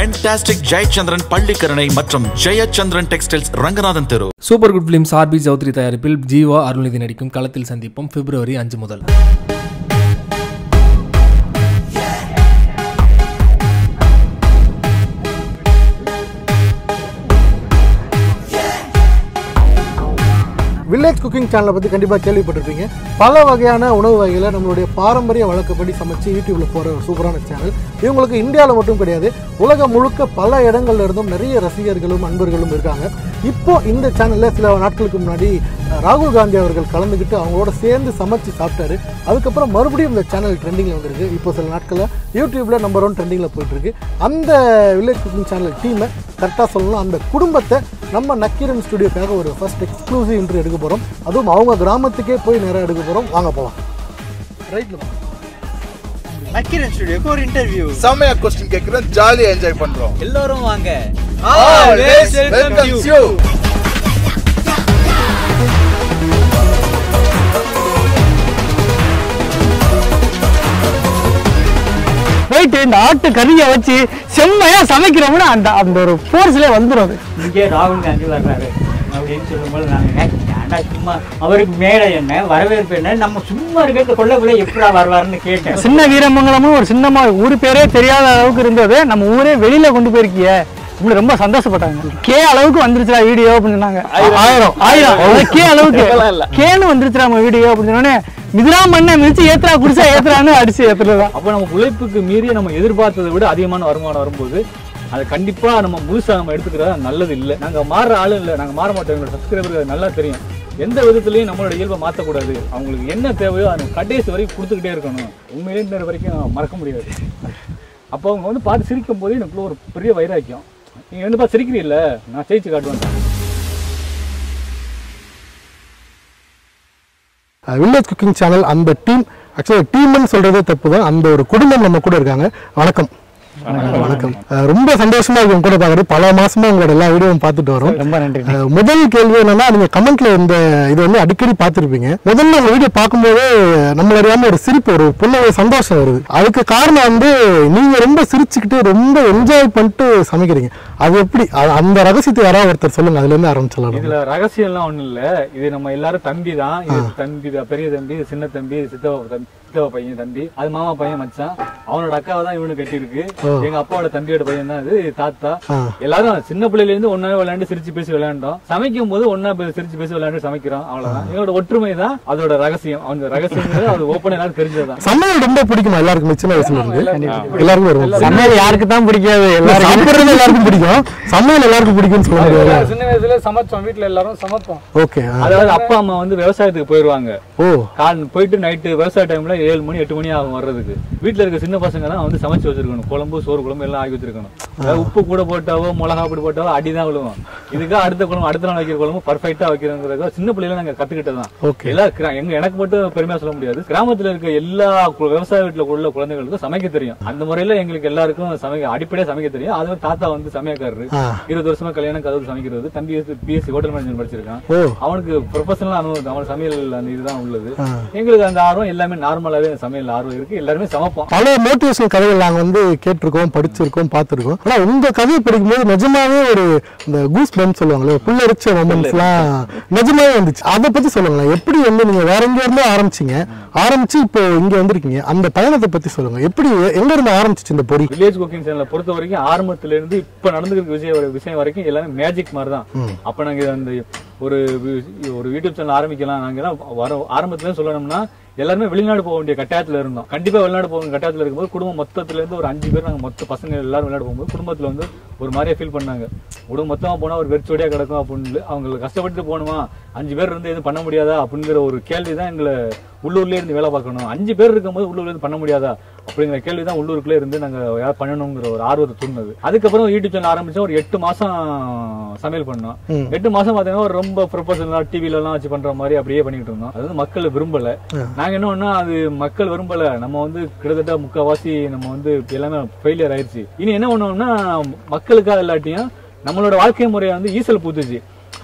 Fantastic Jayachandran Pallikaranai மற்றும் Jayachandran textiles Ranganathan தெரு super good films RB Choudhary தயாரிப்பில் ஜீவா அருள்நிதி நடிக்கும் களத்தில் சந்திப்போம் பிப்ரவரி அஞ்சு முதல் வில்லேஜ் குக்கிங் சேனலை பற்றி கண்டிப்பாக கேள்விப்பட்டிருப்பீங்க பல வகையான உணவு வகைகளை நம்மளுடைய பாரம்பரிய வழக்கப்படி சமைச்சு யூடியூப்ல போகிற ஒரு சூப்பரான சேனல் இவங்களுக்கு இந்தியாவில் மட்டும் கிடையாது உலகம் முழுக்க பல இடங்கள்ல இருந்தும் நிறைய ரசிகர்களும் அன்பர்களும் இருக்காங்க இப்போ இந்த சேனலில் சில நாட்களுக்கு முன்னாடி அஹ், ராகுல் காந்தி அவர்கள் கலந்துக்கிட்டு அவங்களோட சேர்ந்து சமைச்சு சாப்பிட்டாரு அதுக்கப்புறம் மறுபடியும் இந்த சேனல் ட்ரெண்டிங்கில் வந்திருக்கு இப்போ சில நாட்களில் யூடியூப்ல நம்பர் ஒன் ட்ரெண்டிங்கில் போயிட்டு இருக்கு அந்த வில்லேஜ் குக்கிங் சேனல் டீமை கரெக்டாக சொல்லணும் அந்த குடும்பத்தை நம்ம நக்கீரன் ஸ்டுடியோக்காக ஒரு ஃபர்ஸ்ட் எக்ஸ்க்ளூசிவ் இன்ட்ரி எடுக்க போகிறோம் அதுவும் அவங்க கிராமத்துக்கே போய் நேராக எடுக்க போகிறோம் வாங்க போகலாம் ரைட்டில் நக்கீரன் ஸ்டுடியோக்கு ஒரு இன்டர்வியூ செம்மையா கொஸ்டின் கேக்குறோம் ஜாலியா என்ஜாய் பண்றோம் எல்லாரும் வாங்க Always welcomes you. போயிட்டு இந்த ஆட்டு கறியை வச்சு செம்மையா சமைக்கிறோம்னு அந்த அந்த ஒரு ஃபோர்ஸ்ல வந்துடும் அது இங்கே ராகுல் காந்தி வர்றாரு அப்படின்னு சொல்லும்போது நாங்கள் ஏன்டா சும்மா அவருக்கு மேடை என்ன வரவேற்பு என்ன நம்ம சும்மா இருக்கிறத கொள்ளக்குள்ள எப்படா வருவாருன்னு கேட்டேன் சின்ன வீரமங்கலமும் ஒரு சின்னமா ஊர் பேரே தெரியாத அளவுக்கு இருந்தது நம்ம ஊரே வெளியில கொண்டு போயிருக்கிய இப்படி ரொம்ப சந்தோஷப்பட்டாங்க கே அளவுக்கு வந்துருச்சுடா வீடியோ அப்படின்னு சொன்னாங்க ஆயிரம் ஆயிரம் அதாவது கே அளவுக்கு கேன்னு வந்துருச்சுடா நம்ம வீடியோ அப்படின்னு சொன்னோடனே மிதிரா மண்ணை மிதிச்சு ஏத்துறா குடிச்சா ஏத்துறான்னு அடிச்சு ஏத்துறதுதான் அப்போ நம்ம உழைப்புக்கு மீறி நம்ம எதிர்பார்த்ததை விட அதிகமான வருமானம் வரும்போது அதை கண்டிப்பா நம்ம முழுசா நம்ம எடுத்துக்கிறது நல்லது இல்லை நாங்க மாறுற ஆளு இல்லை நாங்க மாற மாட்டோம் எங்களோட சப்ஸ்கிரைபருக்கு நல்லா தெரியும் எந்த விதத்துலையும் நம்மளோட இயல்பை மாற்றக்கூடாது அவங்களுக்கு என்ன தேவையோ அதை கடைசி வரைக்கும் கொடுத்துக்கிட்டே இருக்கணும் உண்மையிலே இந்த வரைக்கும் மறக்க முடியாது அப்போ அவங்க வந்து பார்த்து சிரிக்கும் போதே எனக்குள்ள ஒரு பெரிய வைராக்கியம் நீங்க வந்து பார்த்து சிரிக்கிறீல்ல நான் ஜெயிச்சு காட்டுவேன் வில்லேஜ் குக்கிங் சேனல் அந்த டீம் ஆக்சுவலாக டீம்னு சொல்றதே தப்பு தான் அந்த ஒரு குடும்பம் நம்ம கூட இருக்காங்க வணக்கம் வணக்கம் அஹ் ரொம்ப சந்தோஷமா இருக்கு உங்க கூட பார்க்கறது பல மாசமா உங்களோட எல்லா வீடியோவும் பார்த்துட்டு வரோம் ரொம்ப நன்றி அஹ் முதல் கேள்வி என்னன்னா நீங்க கமெண்ட்ல இந்த இது வந்து அடிக்கடி பார்த்திருப்பீங்க முதல்ல உங்க வீடியோ பார்க்கும்போது நம்மள அறியாம ஒரு சிரிப்பு ஒரு புன்னகை சந்தோஷம் வருது அதுக்கு காரணம் வந்து நீங்க ரொம்ப சிரிச்சுக்கிட்டு ரொம்ப என்ஜாய் பண்ணிட்டு சமைக்கிறீங்க அது எப்படி அ- அந்த ரகசியத்தை யாராவது ஒருத்தர் சொல்லுங்க அதுல இருந்து ஆரம்பிச்சிடலாம் இதுல ரகசியம்லாம் ஒண்ணும் இல்ல இது நம்ம எல்லாரும் தம்பி தான் இது தம்பி தான் பெரிய தம்பி இது சின்ன தம்பி இது சித்தவா தம்பி சித்தவா பையன் தம்பி அது மாமா பையன் மச்சான் அவனோட அக்காவை தான் இவனு கட்டியிருக்கு எங்க அப்பாவோட தம்பியோட பையன் தான் இது தாத்தா எல்லாரும் சின்ன பிள்ளையில இருந்து ஒன்னா விளையாண்டு சிரிச்சு பேசி விளையாண்டோம் சமைக்கும் போது ஒன்னா சிரிச்சு பேசி விளையாண்டு சமைக்கிறோம் அவ்வளவுதான் எங்களோட ஒற்றுமை தான் அதோட ரகசியம் அந்த ரகசியம் அது ஓப்பன் எல்லாரும் தெரிஞ்சதுதான் சமையல் ரொம்ப பிடிக்குமா எல்லாருக்கும் சின்ன வயசுல இருந்து எல்லாருக்கும் வரும் சமையல் யாருக்கு தான் பிடிக்காது எல்லாரும் சாப்பிடுறது எல்லாருக்கும் பிடிக்கும் சமையல் எல்லாருக்கும் பிடிக்கும்னு சொல்ல முடியாது சின்ன வயசுல சமைச்சோம் வீட்டுல எல்லாரும் சமைப்போம் ஓகே அதாவது அப்பா அம்மா வந்து விவசாயத்துக்கு போயிருவாங்க ஓ கால் போயிட்டு நைட்டு விவசாய டைம்ல ஏழு மணி எட்டு மணி ஆகும் வர்றதுக்கு வீட்டுல இருக்க சின்ன பசங்க தான் வந்து சமைச்சு வச்சிருக்கணும் குழம்பு சோறு குழம்பு எல்லாம் ஆக்கி வச்சிருக்கணும் அதாவது உப்பு கூட போட்டாவோ மிளகா பொடி போட்டாவோ அடிதான் விழுவும் இதுக்கு அடுத்த குழம்பு அடுத்த நாள் வைக்கிற குழம்பு பர்ஃபெக்டா வைக்கிறோங்கிறத சின்ன பிள்ளைல நாங்க கத்துக்கிட்டதான் Okay. எல்லா கிரா- எங்க எனக்கு மட்டும் பெருமையா சொல்ல முடியாது கிராமத்துல இருக்க எல்லா கு- விவசாய வீட்டுல உள்ள குழந்தைகளுக்கும் சமைக்க தெரியும் அந்த முறையில எங்களுக்கு எல்லாருக்கும் சமைக்க அடிப்படையா சமைக்க தெரியும் அது வந்து தாத்தா வந்து சமையக்காரரு ஆ. இருபது வருஷமா கல்யாணம் கதவு சமைக்கிறது தம்பி பிஎஸ்சி ஹோட்டல் மேனேஜ்மெண்ட் படிச்சிருக்கான் ஓ அவனுக்கு ப்ரொஃபஷனல் அனுபவம் அவன் சமையல் அந்த இதுதான் உள்ளது எங்களுக்கு அந்த ஆர்வம் எல்லாமே நார்மலாவே சமையல் ஆர்வம் இருக்கு எல்லாருமே சமைப்போம் பல மோட்டிவேஷனல் கதைகள் நாங்க வந்து கேட்டிருக்கோம் படிச்சிருக்கோம் பார்த்திருக்கோம் ஆனா உங்க கதையை படிக்கும்போது நிஜமாவே ஒரு இந்த கூஸ் பம்ப் சொல்லுவாங்களே புல்லரிச்ச மொமெண்ட்ஸ்லாம் நிஜமாவே வந்துச்சு அதை பத்தி சொல்லுங்களேன் எப்படி வந்து நீங்க வேற எங்க இருந்து ஆரம்பிச்சீங்க ஆரம்பிச்சு இப்போ இங்க வந்திருக்கீங்க அந்த பயணத்தை பத்தி சொல்லுங்க எப்படி எங்க இருந்து ஆரம்பிச்சிச்சு இந்த பொறி வில்லேஜ் குக்கிங் சேனலை பொறுத்த வரைக்கும் ஆரம்பத்துல இருந்து இப்ப நடந்துக்கிற விஷயம் விஷயம் வரைக்கும் எல்லாமே மேஜிக் மாதிரி தான் அப்ப நாங்க அந்த ஒரு வி- ஒரு யூடியூப் சேனல் ஆரம்பிக்கலாம் நாங்க எல்லாம் வர ஆரம்பத்துல சொல்லணும்னா எல்லாருமே வெளிநாடு போக வேண்டிய கட்டாயத்துல இருந்தோம் கண்டிப்பா வெளிநாடு போக வேண்டிய கட்டாயத்துல இருக்கும்போது குடும்பம் மொத்தத்துல இருந்து ஒரு அஞ்சு பேர் நாங்க மொத்த பசங்க எல்லாரும் வெளிநாடு போகும்போது குடும்பத்துல வந்து ஒரு மாதிரியா ஃபீல் பண்ணாங்க குடும்பம் மொத்தமா போனா ஒரு வெறிச்சோடியா கிடக்கும் அப்படின்னு அவங்களுக்கு கஷ்டப்பட்டு போகணுமா அஞ்சு பேர் இருந்து எதுவும் பண்ண முடியாதா அப்படிங்கிற ஒரு கேள்வி தான் எங்களை உள்ளூர்லயே இருந்து வேலை பார்க்கணும் அஞ்சு பேர் இருக்கும்போது உள்ளூர்ல இருந்து பண்ண முடியாதா அப்படிங்கிற கேள்வி தான் உள்ளூருக்குள்ளே இருந்து நாங்க யார் பண்ணணுங்கிற ஒரு ஆர்வத்தை தூண்டினது அதுக்கப்புறம் யூடியூப் சேனல் ஆரம்பிச்சோம் ஒரு எட்டு மாசம் சமையல் பண்ணோம் எட்டு மாசம் பாத்தீங்கன்னா ஒரு ரொம்ப ப்ரொபஷனலா டிவில எல்லாம் வச்சு பண்ற மாதிரி அப்படியே பண்ணிட்டு இருந்தோம் அது வந்து மக்கள் விரும்பல நாங்க என்ன பண்ணோம் அது மக்கள் விரும்பல நம்ம வந்து கிட்டத்தட்ட முக்கால்வாசி நம்ம வந்து எல்லாமே ஃபெயிலியர் ஆயிடுச்சு இனி என்ன பண்ணுவோம்னா மக்களுக்காக இல்லாட்டியும் நம்மளோட வாழ்க்கை முறையை வந்து ஈசல் பூத்துச்சு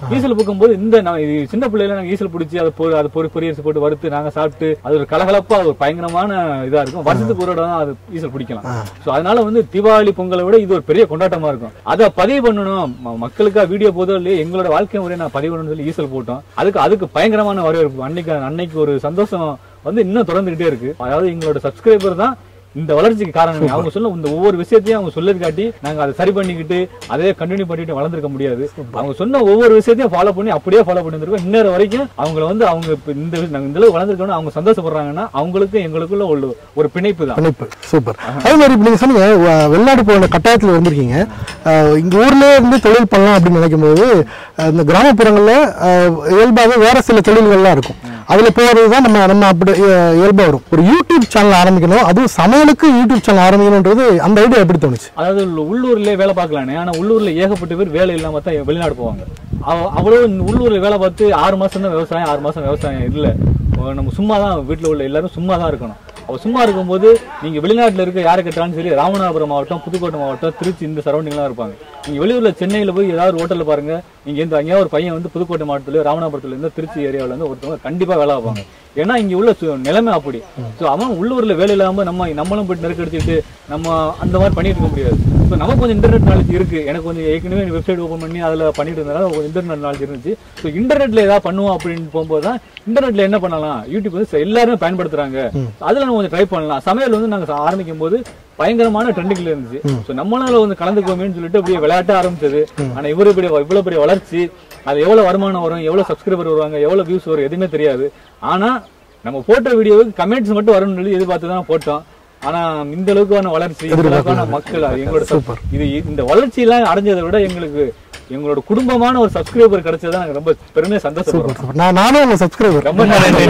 ஈசல் பூக்கும்போது இந்த நான் இது சின்ன பிள்ளையில நாங்க ஈசல் பிடிச்சி அதை பொரி அதை பொரி பொரியரிசி போட்டு வறுத்து நாங்க சாப்பிட்டு அது ஒரு கலகலப்பா ஒரு பயங்கரமான இதா இருக்கும் வருஷத்துக்கு ஒரு இடம் தான் அது ஈசல் பிடிக்கலாம் சோ அதனால வந்து தீபாவளி பொங்கலை விட இது ஒரு பெரிய கொண்டாட்டமா இருக்கும் அதை பதிவு பண்ணணும் ம- மக்களுக்கா வீடியோ போதோ இல்லையே எங்களோட வாழ்க்கை முறையை நான் பதிவு பண்ணணும்னு சொல்லி ஈசல் போட்டோம் அதுக்கு அதுக்கு பயங்கரமான வரவேற்பு அன்னைக்கு அன்னைக்கு ஒரு சந்தோஷம் வந்து இன்னும் தொடர்ந்துகிட்டே இருக்கு அதாவது எங்களோட சப்ஸ்கிரைபர் தான் இந்த வளர்ச்சிக்கு காரணம் அவங்க சொல்ல இந்த ஒவ்வொரு விஷயத்தையும் அவங்க சொல்லி காட்டி நாங்க அதை சரி பண்ணிக்கிட்டு அதே கண்டினியூ பண்ணிட்டு வளர்ந்துருக்க முடியாது அவங்க சொன்ன ஒவ்வொரு விஷயத்தையும் ஃபாலோ பண்ணி அப்படியே ஃபாலோ பண்ணி வந்திருக்கோம் இன்னொரு வரைக்கும் அவங்கள வந்து அவங்க இப்ப இந்த விஷயம் நாங்க இந்த அளவுக்கு வளர்ந்துருக்கோம்னு அவங்க சந்தோஷப்படுறாங்கன்னா அவங்களுக்கும் எங்களுக்குள்ள ஒரு ஒரு பிணைப்பு தான் பிணைப்பு சூப்பர் அதே மாதிரி இப்போ நீங்கள் சொன்னீங்க வ- வெளிநாடு போன கட்டாயத்தில் இருந்திருக்கீங்க அஹ் இங்க ஊர்லயே இருந்து தொழில் பண்ணலாம் அப்படின்னு நினைக்கும் போது அஹ் இந்த கிராமப்புறங்களில் இயல்பாக வேற சில தொழில்கள்லாம் இருக்கும் அதுல போறது தான் நம்ம நம்ம அப்படி அஹ், இயல்பா வரும் ஒரு யூடியூப் சேனல் ஆரம்பிக்கணும் அதுவும் சமையலுக்கு யூடியூப் சேனல் ஆரம்பிக்கணுன்றது அந்த ஐடியா எப்படி தோணுச்சு அதாவது உள்ள- உள்ளூர்லயே வேலை பார்க்கலானே ஆனா உள்ளூர்ல ஏகப்பட்ட பேர் வேலை இல்லாம தான் வெளிநாடு போவாங்க அவ- அவ்வளவு இந்த உள்ளூர்ல வேலை பார்த்து ஆறு மாசம் தான் விவசாயம் ஆறு மாசம் விவசாயம் இல்ல அஹ் நம்ம சும்மா தான் வீட்டுல உள்ள எல்லாரும் சும்மா தான் இருக்கணும் அவ சும்மா இருக்கும்போது நீங்க வெளிநாட்டுல இருக்க யாரை கேட்டாலும் சரி ராமநாதபுரம் மாவட்டம் புதுக்கோட்டை மாவட்டம் திருச்சி இந்த சரௌண்டிங்லாம் இருப்பாங்க நீங்க வெளியூர்ல சென்னையில போய் ஏதாவது ஒரு ஹோட்டல்ல பாருங்க நீங்க இந்த அங்கேயா ஒரு பையன் வந்து புதுக்கோட்டை மாவட்டத்துல ராமநாதபுரத்துல இருந்து திருச்சி ஏரியாவுல இருந்து ஒருத்தவங்க கண்டிப்பா வேலை பார்ப்பாங்க ஏன்னா இங்க உள்ள சு- நிலைமை அப்படி சோ அவன் உள்ளூர்ல வேலை இல்லாம நம்ம நம்மளும் போயிட்டு நெருக்கடிச்சுட்டு நம்ம அந்த மாதிரி பண்ணிட்டு இருக்க முடியாது ஸோ நமக்கு கொஞ்சம் இன்டர்நெட் நாலேஜ் இருக்கு எனக்கு கொஞ்சம் ஏற்கனவே வெப்சைட் ஓப்பன் பண்ணி அதுல பண்ணிட்டு இருந்ததால ஒரு இன்டர்நெட் நாலேஜ் இருந்துச்சு ஸோ இன்டர்நெட்ல ஏதாவது பண்ணுவோம் அப்படின்னு போகும்போது தான் இன்டர்நெட்ல என்ன பண்ணலாம் யூடியூப் வந்து ச- எல்லாருமே பயன்படுத்துறாங்க அதுல நம்ம கொஞ்சம் ட்ரை பண்ணலாம் சமையல் வந்து நாங்க ச- ஆரம்பிக்கும் போது பயங்கரமான ட்ரெண்டிங்ல இருந்துச்சு ஸோ நம்மளால வந்து கலந்துக்குவோமேன்னு சொல்லிட்டு அப்படியே விளையாட்ட ஆரம்பிச்சது ஆனா இவ்வளவு பெரிய இவ்வளவு பெரிய வளர்ச்சி அது எவ்வளவு வருமானம் வரும் எவ்வளவு சப்ஸ்கிரைபர் வருவாங்க எவ்வளவு வியூஸ் வரும் எதுவுமே தெரியாது ஆனா நம்ம போட்ட வீடியோவுக்கு கமெண்ட்ஸ் மட்டும் வரும்னு சொல்லி எதிர்பார்த்து தான் போட்டோம் ஆனா இந்த அளவுக்கான வளர்ச்சி இந்த அளவுக்கான மக்கள் அது எங்களோட சப்- இது இந்த வளர்ச்சி எல்லாம் அடைஞ்சதை விட எங்களுக்கு எங்களோட குடும்பமான ஒரு சப்ஸ்கிரைபர் கிடைச்சதா நாங்க ரொம்ப பெருமையா சந்தோஷப்படுறோம் சூப்பர் நான் நானும் உங்க சப்ஸ்கிரைபர் ரொம்ப நன்றி